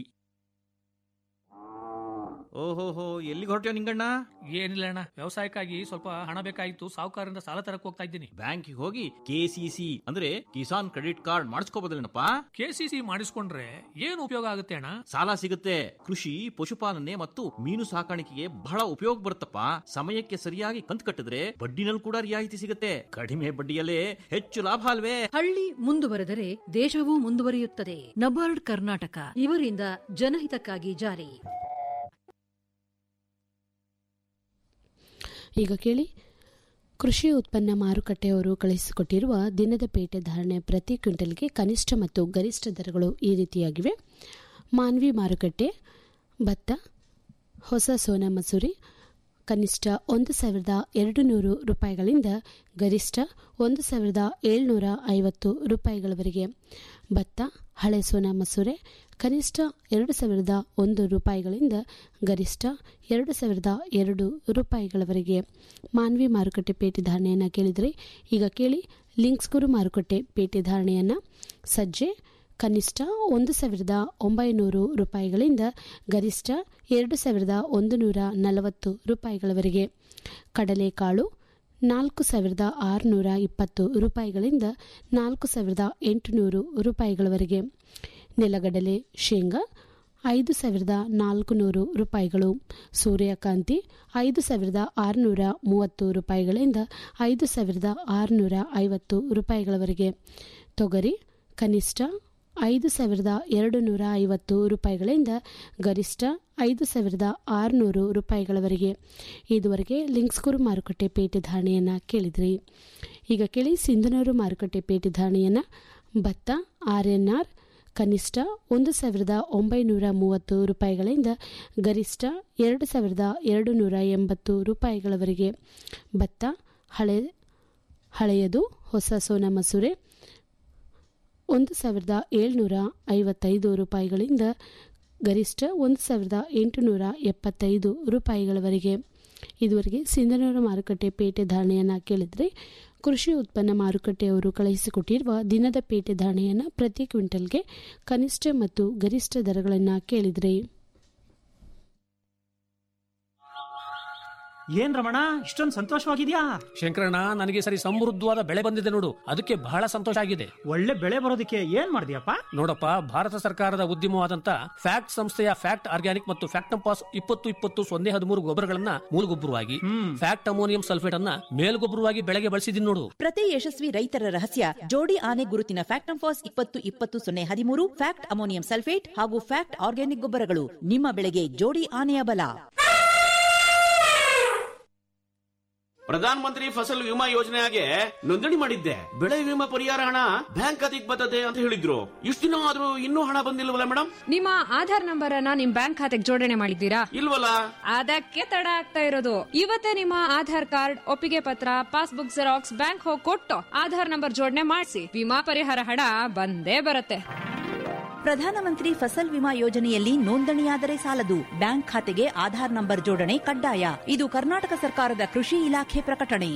ಓಹೋಹೋ ಎಲ್ಲಿಗೆ ಹೊರಟ್ಯೋ ನಿಂಗಣ್ಣ ಏನಿಲ್ಲ ಅಣ್ಣ ವ್ಯವಸಾಯಕ್ಕಾಗಿ ಸ್ವಲ್ಪ ಹಣ ಬೇಕಾಗಿತ್ತು ಸಾಹುಕಾರರಿಂದ ಸಾಲ ತರಕ್ ಹೋಗ್ತಾ ಇದ್ದೀನಿ ಬ್ಯಾಂಕಿಗೆ ಹೋಗಿ ಕೆಸಿಸಿ ಅಂದ್ರೆ ಕಿಸಾನ್ ಕ್ರೆಡಿಟ್ ಕಾರ್ಡ್ ಮಾಡಿಸ್ಕೋಬೋದಲ್ಲೇನಪ್ಪ ಕೆಸಿಸಿ ಮಾಡಿಸ್ಕೊಂಡ್ರೆ ಏನು ಉಪಯೋಗ ಆಗುತ್ತೆ ಅಣ್ಣ ಸಾಲ ಸಿಗುತ್ತೆ ಕೃಷಿ ಪಶುಪಾಲನೆ ಮತ್ತು ಮೀನು ಸಾಕಾಣಿಕೆಗೆ ಬಹಳ ಉಪಯೋಗ ಬರುತ್ತಪ್ಪ ಸಮಯಕ್ಕೆ ಸರಿಯಾಗಿ ಕಂತು ಕಟ್ಟಿದ್ರೆ ಬಡ್ಡಿನಲ್ಲಿ ಕೂಡ ರಿಯಾಯಿತಿ ಸಿಗುತ್ತೆ ಕಡಿಮೆ ಬಡ್ಡಿಯಲ್ಲೇ ಹೆಚ್ಚು ಲಾಭ ಅಲ್ವೇ ಹಳ್ಳಿ ಮುಂದುವರೆದರೆ ದೇಶವೂ ಮುಂದುವರಿಯುತ್ತದೆ ನಬಾರ್ಡ್ ಕರ್ನಾಟಕ ಇವರಿಂದ ಜನಹಿತಕ್ಕಾಗಿ ಜಾರಿ ಈಗ ಕೇಳಿ ಕೃಷಿ ಉತ್ಪನ್ನ ಮಾರುಕಟ್ಟೆಯವರು ಕಳುಹಿಸಿಕೊಟ್ಟಿರುವ ದಿನದ ಪೇಟೆ ಧಾರಣೆ ಪ್ರತಿ ಕ್ವಿಂಟಲ್ಗೆ ಕನಿಷ್ಠ ಮತ್ತು ಗರಿಷ್ಠ ದರಗಳು ಈ ರೀತಿಯಾಗಿವೆ ಮಾನ್ವಿ ಮಾರುಕಟ್ಟೆ ಭತ್ತ ಹೊಸ ಸೋನಾ ಮಸೂರಿ ಕನಿಷ್ಠ ಒಂದು ಸಾವಿರದ ಎರಡು ನೂರು ರೂಪಾಯಿಗಳಿಂದ ಗರಿಷ್ಠ ಒಂದು ಸಾವಿರದ ಏಳ್ನೂರ ಐವತ್ತು ರೂಪಾಯಿಗಳವರೆಗೆ ಭತ್ತ ಹಳೆ ಸೋನಾ ಮಸೂರೆ ಕನಿಷ್ಠ ಎರಡು ಸಾವಿರದ ಒಂದು ರೂಪಾಯಿಗಳಿಂದ ಗರಿಷ್ಠ ಎರಡು ಸಾವಿರದ ಎರಡು ರೂಪಾಯಿಗಳವರೆಗೆ ಮಾನ್ವಿ ಮಾರುಕಟ್ಟೆ ಪೇಟೆ ಧಾರಣೆಯನ್ನು ಕೇಳಿದರೆ ಈಗ ಕೇಳಿ ಲಿಂಕ್ಸ್ಗುರು ಮಾರುಕಟ್ಟೆ ಪೇಟೆ ಧಾರಣೆಯನ್ನು ಸಜ್ಜೆ ಕನಿಷ್ಠ ಒಂದು ಸಾವಿರದ ಒಂಬೈನೂರು ರೂಪಾಯಿಗಳಿಂದ ಗರಿಷ್ಠ ಎರಡು ಸಾವಿರದ ಒಂದು ನೂರ ನಲವತ್ತು ರೂಪಾಯಿಗಳವರೆಗೆ ಕಡಲೆಕಾಳು ನಾಲ್ಕು ಸಾವಿರದ ಆರುನೂರ ಇಪ್ಪತ್ತು ರೂಪಾಯಿಗಳಿಂದ ನಾಲ್ಕು ಸಾವಿರದ ಎಂಟುನೂರು ರೂಪಾಯಿಗಳವರೆಗೆ ನೆಲಗಡಲೆ ಶೇಂಗಾ ಐದು ಸಾವಿರದ ನಾಲ್ಕು ನೂರು ರೂಪಾಯಿಗಳು ಸೂರ್ಯಕಾಂತಿ ಐದು ಸಾವಿರದ ಆರುನೂರ ಮೂವತ್ತು ರೂಪಾಯಿಗಳಿಂದ ಐದು ಸಾವಿರದ ಆರುನೂರ ಐವತ್ತು ರೂಪಾಯಿಗಳವರೆಗೆ ತೊಗರಿ ಕನಿಷ್ಠ ಐದು ಸಾವಿರದ ಎರಡು ನೂರ ಐವತ್ತು ರೂಪಾಯಿಗಳಿಂದ ಗರಿಷ್ಠ ಐದು ಸಾವಿರದ ಆರುನೂರು ರೂಪಾಯಿಗಳವರೆಗೆ ಇದುವರೆಗೆ ಲಿಂಕ್ಸ್ಕೂರು ಮಾರುಕಟ್ಟೆ ಪೇಟೆ ಧಾರಣೆಯನ್ನು ಕೇಳಿದ್ರಿ ಈಗ ಕೇಳಿ ಸಿಂಧನೂರು ಮಾರುಕಟ್ಟೆ ಪೇಟೆ ಧಾರಣೆಯನ್ನು ಭತ್ತ ಆರ್ ಎನ್ ಆರ್ ಕನಿಷ್ಠ ಒಂದು ಸಾವಿರದ ಒಂಬೈನೂರ ಮೂವತ್ತು ರೂಪಾಯಿಗಳಿಂದ ಗರಿಷ್ಠ ಎರಡು ಸಾವಿರದ ಎರಡು ನೂರ ಎಂಬತ್ತು ರೂಪಾಯಿಗಳವರೆಗೆ ಭತ್ತ ಹಳೆ ಹಳೆಯದು ಹೊಸ ಸೋನಾ ಮಸೂರೆ ಒಂದು ಸಾವಿರದ ಏಳ್ನೂರ ಐವತ್ತೈದು ರೂಪಾಯಿಗಳಿಂದ ಗರಿಷ್ಠ ಒಂದು ಸಾವಿರದ ಎಂಟುನೂರ ಎಪ್ಪತ್ತೈದು ರೂಪಾಯಿಗಳವರೆಗೆ ಇದುವರೆಗೆ ಸಿಂಧನೂರು ಮಾರುಕಟ್ಟೆ ಪೇಟೆ ಧಾರಣೆಯನ್ನು ಕೇಳಿದರೆ ಕೃಷಿ ಉತ್ಪನ್ನ ಮಾರುಕಟ್ಟೆಯವರು ಕಳುಹಿಸಿಕೊಟ್ಟಿರುವ ದಿನದ ಪೇಟೆ ಧಾರಣೆಯನ್ನು ಪ್ರತಿ ಕ್ವಿಂಟಲ್ಗೆ ಕನಿಷ್ಠ ಮತ್ತು ಗರಿಷ್ಠ ದರಗಳನ್ನು ಕೇಳಿದ್ರಿ ಏನ್ ರಮಣ ಇಷ್ಟೊಂದು ಸಂತೋಷವಾಗಿದ್ಯಾ ಶಂಕರಣ್ಣ ನನಗೆ ಸರಿ ಸಮೃದ್ಧವಾದ ಬೆಳೆ ಬಂದಿದೆ ನೋಡು ಅದಕ್ಕೆ ಬಹಳ ಸಂತೋಷ ಆಗಿದೆ ಒಳ್ಳೆ ಬೆಳೆ ಬರೋದಕ್ಕೆ ಏನ್ ಮಾಡಿದ್ಯಪ್ಪ ನೋಡಪ್ಪ ಭಾರತ ಸರ್ಕಾರದ ಉದ್ಯಮವಾದಂತ ಫ್ಯಾಕ್ಟ್ ಸಂಸ್ಥೆಯ ಫ್ಯಾಕ್ಟ್ ಆರ್ಗ್ಯಾನಿಕ್ ಮತ್ತು ಫ್ಯಾಕ್ಟಂಪಾಸ್ ಇಪ್ಪತ್ತು ಇಪ್ಪತ್ತು ಸೊನ್ನೆ ಹದಿಮೂರು ಗೊಬ್ಬರಗಳನ್ನ ಮೂಲಗೊಬ್ಬರವಾಗಿ ಫ್ಯಾಕ್ಟ್ ಅಮೋನಿಯಂ ಸಲ್ಫೇಟ್ ಅನ್ನ ಮೇಲ್ಗೊಬ್ಬರವಾಗಿ ಬೆಳೆಗೆ ಬಳಸಿದೀನಿ ನೋಡು ಪ್ರತಿ ಯಶಸ್ವಿ ರೈತರ ರಹಸ್ಯ ಜೋಡಿ ಆನೆ ಗುರುತಿನ ಫ್ಯಾಕ್ಟಂಫಾಸ್ ಇಪ್ಪತ್ತು ಇಪ್ಪತ್ತು ಸೊನ್ನೆ ಹದಿಮೂರು ಫ್ಯಾಕ್ಟ್ ಅಮೋನಿಯಂ ಸಲ್ಫೇಟ್ ಹಾಗೂ ಫ್ಯಾಕ್ಟ್ ಆರ್ಗ್ಯಾನಿಕ್ ಗೊಬ್ಬರಗಳು ನಿಮ್ಮ ಬೆಳೆಗೆ ಜೋಡಿ ಆನೆಯ ಬಲ ಪ್ರಧಾನ ಮಂತ್ರಿ ಫಸಲ್ ವಿಮಾ ಯೋಜನೆಗೆ ನೋಂದಣಿ ಮಾಡಿದ್ದೆ ಬೆಳೆ ವಿಮಾ ಪರಿಹಾರ ಹಣ ಬ್ಯಾಂಕ್ ಖಾತೆಗೆ ಬರ್ತದೆ ಅಂತ ಹೇಳಿದ್ರು ಇಷ್ಟು ದಿನ ಆದ್ರೂ ಇನ್ನೂ ಹಣ ಬಂದಿಲ್ವಲ್ಲ ಮೇಡಮ್ ನಿಮ್ಮ ಆಧಾರ್ ನಂಬರ್ ಅನ್ನ ನಿಮ್ ಬ್ಯಾಂಕ್ ಖಾತೆಗೆ ಜೋಡಣೆ ಮಾಡಿದ್ದೀರಾ ಇಲ್ವಲ್ಲ ಅದಕ್ಕೆ ತಡ ಆಗ್ತಾ ಇರೋದು ಇವತ್ತೇ ನಿಮ್ಮ ಆಧಾರ್ ಕಾರ್ಡ್ ಒಪ್ಪಿಗೆ ಪತ್ರ ಪಾಸ್ಬುಕ್ ಜೆರಾಕ್ಸ್ ಬ್ಯಾಂಕ್ ಹೋಗಿ ಕೊಟ್ಟು ಆಧಾರ್ ನಂಬರ್ ಜೋಡಣೆ ಮಾಡಿಸಿ ವಿಮಾ ಪರಿಹಾರ ಹಣ ಬಂದೇ ಬರುತ್ತೆ ಪ್ರಧಾನಮಂತ್ರಿ ಫಸಲ್ ವಿಮಾ ಯೋಜನೆಯಲ್ಲಿ ನೋಂದಣಿಯಾದರೆ ಸಾಲದು ಬ್ಯಾಂಕ್ ಖಾತೆಗೆ ಆಧಾರ್ ನಂಬರ್ ಜೋಡಣೆ ಕಡ್ಡಾಯ ಇದು ಕರ್ನಾಟಕ ಸರ್ಕಾರದ ಕೃಷಿ ಇಲಾಖೆ ಪ್ರಕಟಣೆ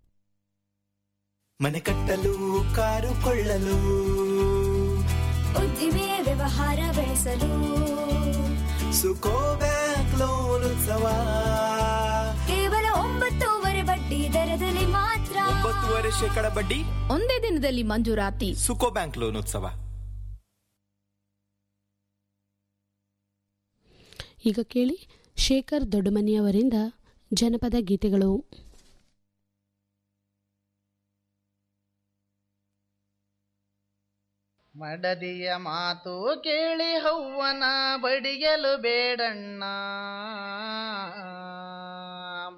ಮನೆ ಕಟ್ಟಲು ಕಾರು ಕೊಳ್ಳಲು ಉದ್ದಿಮೆ ವ್ಯವಹಾರ ಬೆಳೆಸಲು ಸುಕೋ ಬ್ಯಾಂಕ್ ಲೋನ್ ಉತ್ಸವ ಕೇವಲ ಒಂಬತ್ತೂವರೆ ಬಡ್ಡಿ ದರದಲ್ಲಿ ಮಾತ್ರ ಒಂಬತ್ತುವರೆ ಶೇಕಡ ಬಡ್ಡಿ ಒಂದೇ ದಿನದಲ್ಲಿ ಮಂಜೂರಾತಿ ಸುಕೋ ಬ್ಯಾಂಕ್ ಲೋನ್ ಉತ್ಸವ ಈಗ ಕೇಳಿ ಶೇಖರ್ ದೊಡ್ಡಮನಿಯವರಿಂದ ಜನಪದ ಗೀತೆಗಳು ಮಡದಿಯ ಮಾತು ಕೇಳಿ ಹೌವನ ಬಡಿಯಲು ಬೇಡಣ್ಣ ಮಡದಿಯ ಮಾತು ಕೇಳಿ ಹೌವನ ಬಡಿಯಲು ಬೇಡಣ್ಣ ಮಡದಿಯ ಮಾತು ಕೇಳಿ ಹೌವನ ಬಡಿಯಲು ಬೇಡಣ್ಣ ಮಡದಿಯ ಮಾತು ಕೇಳಿ ಹೌವನ ಬಡಿಯಲು ಬೇಡಣ್ಣ ಮಡದಿಯ ಮಾತು ಕೇಳಿ ಹೌವನ ಬಡಿಯಲು ಬೇಡಣ್ಣ ಮಡದಿಯ ಮಾತು ಕೇಳಿ ಹೌವನ ಬಡಿಯಲು ಬೇಡಣ್ಣ ಮಡದಿಯ ಮಾತು ಕೇಳಿ ಹೌವನ ಬಡಿಯಲು ಬೇಡಣ್ಣ ಮಡದಿಯ ಮಾತು ಕೇಳಿ ಹೌವನ ಬಡಿಯಲು ಬೇಡಣ್ಣ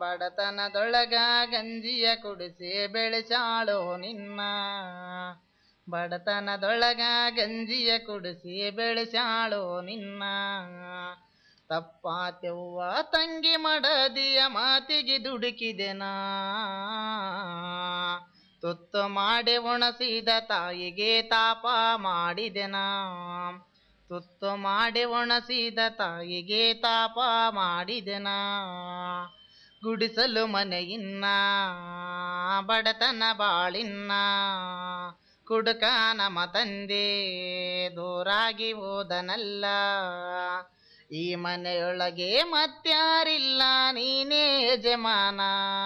ಬಡತನದೊಳಗ ಗಂಜಿಯ ಕುಡಿಸಿ ಬೆಳೆಸಾಳೋ ನಿನ್ನ ಬಡತನದೊಳಗ ಗಂಜಿಯ ಕುಡಿಸಿ ಬೆಳೆಸಾಳೋ ನಿನ್ನ ತಪ್ಪಾತೆವ್ವ ತಂಗಿ ಮಡದಿಯ ಮಾತಿಗೆ ದುಡುಕಿದೆನಾ ತುತ್ತು ಮಾಡಿ ಉಣಸಿದ ತಾಯಿಗೆ ತಾಪ ಮಾಡಿದೆನಾ ತುತ್ತು ಮಾಡಿ ಒಣಸಿದ ತಾಯಿಗೆ ತಾಪ ಮಾಡಿದೆನಾ ಗುಡಿಸಲು ಮನೆಯಿನ್ನ ಬಡತನ ಬಾಳಿನ್ನ ಕುಡುಕ ನಮ್ಮ ತಂದೆ ದೂರಾಗಿ ಹೋದನಲ್ಲ ಈ ಮನೆಯೊಳಗೆ ಮತ್ಯಾರಿಲ್ಲ ನೀನೇ ಯಜಮಾನ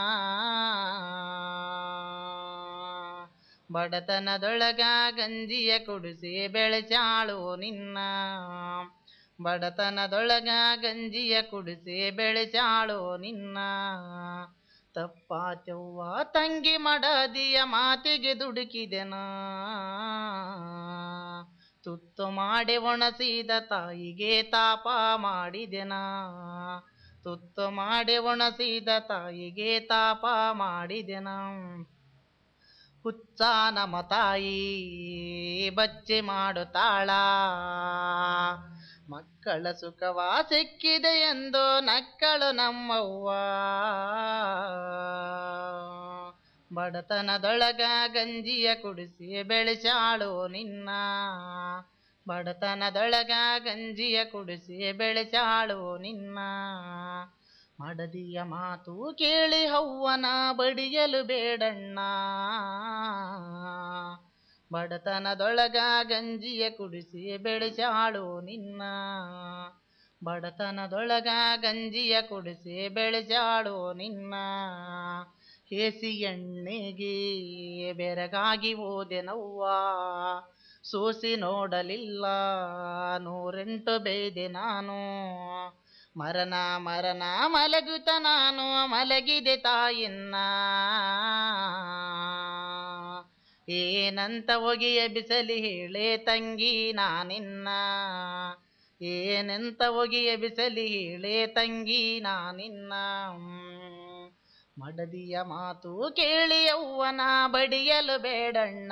ಬಡತನದೊಳಗ ಗಂಜಿಯ ಕುಡಿಸಿ ಬೆಳೆಸಾಳು ನಿನ್ನ ಬಡತನದೊಳಗ ಗಂಜಿಯ ಕುಡಿಸಿ ಬೆಳೆಸಾಳು ನಿನ್ನ ತಪ್ಪಾಚವ್ವ ತಂಗಿ ಮಡದಿಯ ಮಾತಿಗೆ ದುಡುಕಿದೆನಾ ತುತ್ತು ಮಾಡಿ ಒಣಸಿದ ತಾಯಿಗೆ ತಾಪ ಮಾಡಿದೆನಾ ತುತ್ತು ಮಾಡಿ ಒಣಸಿದ ತಾಯಿಗೆ ತಾಪ ಮಾಡಿದೆನಾ ಹುಚ್ಚ ನಮ್ಮ ತಾಯಿ ಬಚ್ಚೆ ಮಾಡುತ್ತಾಳ ಮಕ್ಕಳ ಸುಖವ ಸಿಕ್ಕಿದೆ ಎಂದು ನಕ್ಕಳು ನಮ್ಮವ್ವ ಬಡತನದೊಳಗ ಗಂಜಿಯ ಕುಡಿಸಿ ಬೆಳೆಸಾಳು ನಿನ್ನ ಬಡತನದೊಳಗ ಗಂಜಿಯ ಕುಡಿಸಿ ಬೆಳೆಸಾಳು ನಿನ್ನ ಮಡದಿಯ ಮಾತು ಕೇಳಿ ಹವ್ವನ ಬಡಿಯಲು ಬೇಡಣ್ಣ ಬಡತನದೊಳಗ ಗಂಜಿಯ ಕುಡಿಸಿ ಬೆಳೆಸಾಳು ನಿನ್ನ ಬಡತನದೊಳಗ ಗಂಜಿಯ ಕುಡಿಸಿ ಬೆಳೆಸಾಳು ನಿನ್ನ ಹೇಸಿ ಎಣ್ಣೆಗೆ ಬೆರಗಾಗಿ ಓದೆನವ್ವ ಸೋಸಿ ನೋಡಲಿಲ್ಲ ನೂರೆಂಟು ಬೇಯ್ದೆ ನಾನು ಮರಣ ಮರಣ ಮಲಗುತ್ತ ನಾನು ಮಲಗಿದೆ ತಾಯಿನ್ನ ಏನಂತ ಒಗೆಯ ಬಿಸಲಿ ಹೇಳೆ ತಂಗಿ ನಾನಿನ್ನ ಏನಂತ ಒಗೆಯ ಬಿಸಲಿ ಹೇಳೆ ತಂಗಿ ನಾನಿನ್ನ ಮಡದಿಯ ಮಾತು ಕೇಳಿ ಅವ್ವನ ಬಡಿಯಲು ಬೇಡಣ್ಣ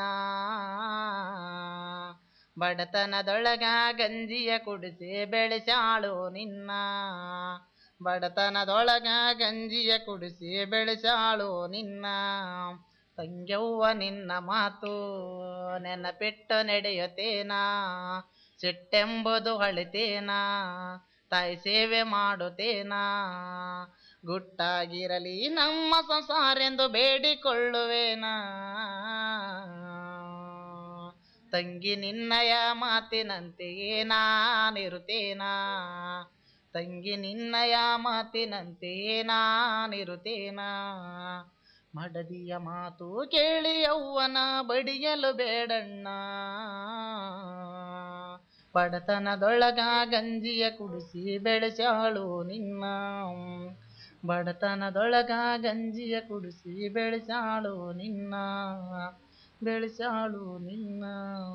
ಬಡತನದೊಳಗ ಗಂಜಿಯ ಕುಡಿಸಿ ಬೆಳೆಸಾಳು ನಿನ್ನ ಬಡತನದೊಳಗ ಗಂಜಿಯ ಕುಡಿಸಿ ಬೆಳೆಸಾಳು ನಿನ್ನ ತಂಗ್ಯವ್ವ ನಿನ್ನ ಮಾತು ನೆನಪಿಟ್ಟು ನಡೆಯುತ್ತೇನಾ ಸಿಟ್ಟೆಂಬುದು ಹಳಿತೇನಾ ತಾಯಿ ಸೇವೆ ಮಾಡುತ್ತೇನಾ ಗುಟ್ಟಾಗಿರಲಿ ನಮ್ಮ ಸಂಸಾರೆಂದು ಬೇಡಿಕೊಳ್ಳುವೇನಾ ತಂಗಿ ನಿನ್ನಯ ಮಾತಿನಂತೆಯೇ ನಾನಿರುತ್ತೇನಾ ತಂಗಿ ನಿನ್ನಯ ಮಾತಿನಂತೆಯೇ ನಾನಿರುತ್ತೇನಾ ಮಡದಿಯ ಮಾತು ಕೇಳಿ ಅವ್ವನ ಬಡಿಯಲು ಬೇಡಣ್ಣ ಬಡತನದೊಳಗ ಗಂಜಿಯ ಕುಡಿಸಿ ಬೆಳೆಸಾಳು ನಿನ್ನ ಬಡತನದೊಳಗ ಗಂಜಿಯ ಕುಡಿಸಿ ಬೆಳೆಸಾಳು ನಿನ್ನ ಬೆಳೆಸಾಳು ನಿನ್ನ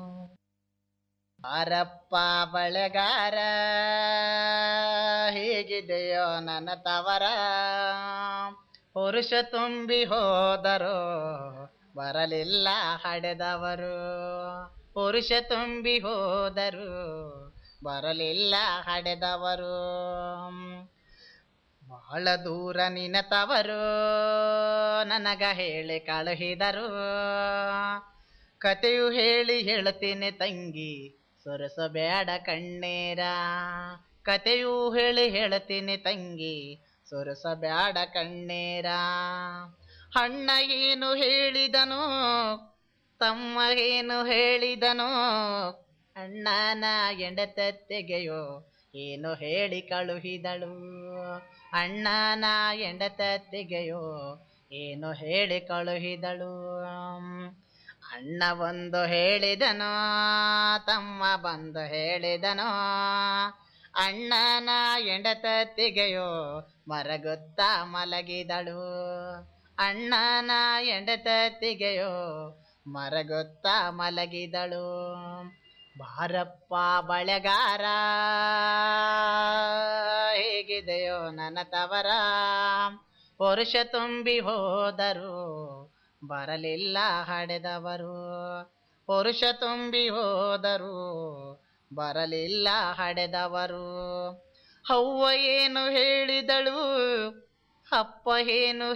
ಅರಪ್ಪ ಬಳೆಗಾರ ಹೇಗಿದೆಯೋ ನನ್ನ ತವರ ಪುರುಷ ತುಂಬಿ ಹೋದರು ಬರಲಿಲ್ಲ ಹಡೆದವರು ಪುರುಷ ತುಂಬಿ ಹೋದರು ಬರಲಿಲ್ಲ ಹಡೆದವರು ಬಹಳ ದೂರ ನಿನತವರು ನನಗ ಹೇಳಿ ಕಳುಹಿದರು ಕತೆಯು ಹೇಳಿ ಹೇಳುತ್ತೇನೆ ತಂಗಿ ಸೊರಸಬೇಡ ಕಣ್ಣೀರ ಕತೆಯು ಹೇಳಿ ಹೇಳುತ್ತೇನೆ ತಂಗಿ ಸೊರಸಬೇಡ ಕಣ್ಣೀರ ಅಣ್ಣ ಏನು ಹೇಳಿದನು ತಮ್ಮ ಏನು ಹೇಳಿದನು ಅಣ್ಣನ ಎಂಡತತ್ತೆಗೆಯೋ ಏನು ಹೇಳಿ ಕಳುಹಿದಳು ಅಣ್ಣನ ಎಂಡತತ್ತೆಗೆಯೋ ಏನು ಹೇಳಿ ಕಳುಹಿದಳು ಅಣ್ಣ ಒಂದು ಹೇಳಿದನು ತಮ್ಮ ಬಂದು ಹೇಳಿದನು ಅಣ್ಣನ ಎಂಡತತ್ತಿಗೆಯೋ ಮರಗುತ್ತ ಮಲಗಿದಳು ಅಣ್ಣನ ಎಂಡತತ್ತಿಗೆಯೋ ಮರಗುತ್ತ ಮಲಗಿದಳು ಬಾರಪ್ಪ ಬಳೆಗಾರ ಹೇಗಿದೆಯೋ ನನ್ನ ತವರ ವರುಷ ತುಂಬಿ ಹೋದರು ಬರಲಿಲ್ಲ ಹಡೆದವರು ಪುರುಷ ತುಂಬಿ ಹೋದರು ಬರಲಿಲ್ಲ ಹಡೆದವರು ಹವ್ವ ಏನು ಹೇಳಿದಳು ಅಪ್ಪ ಏನು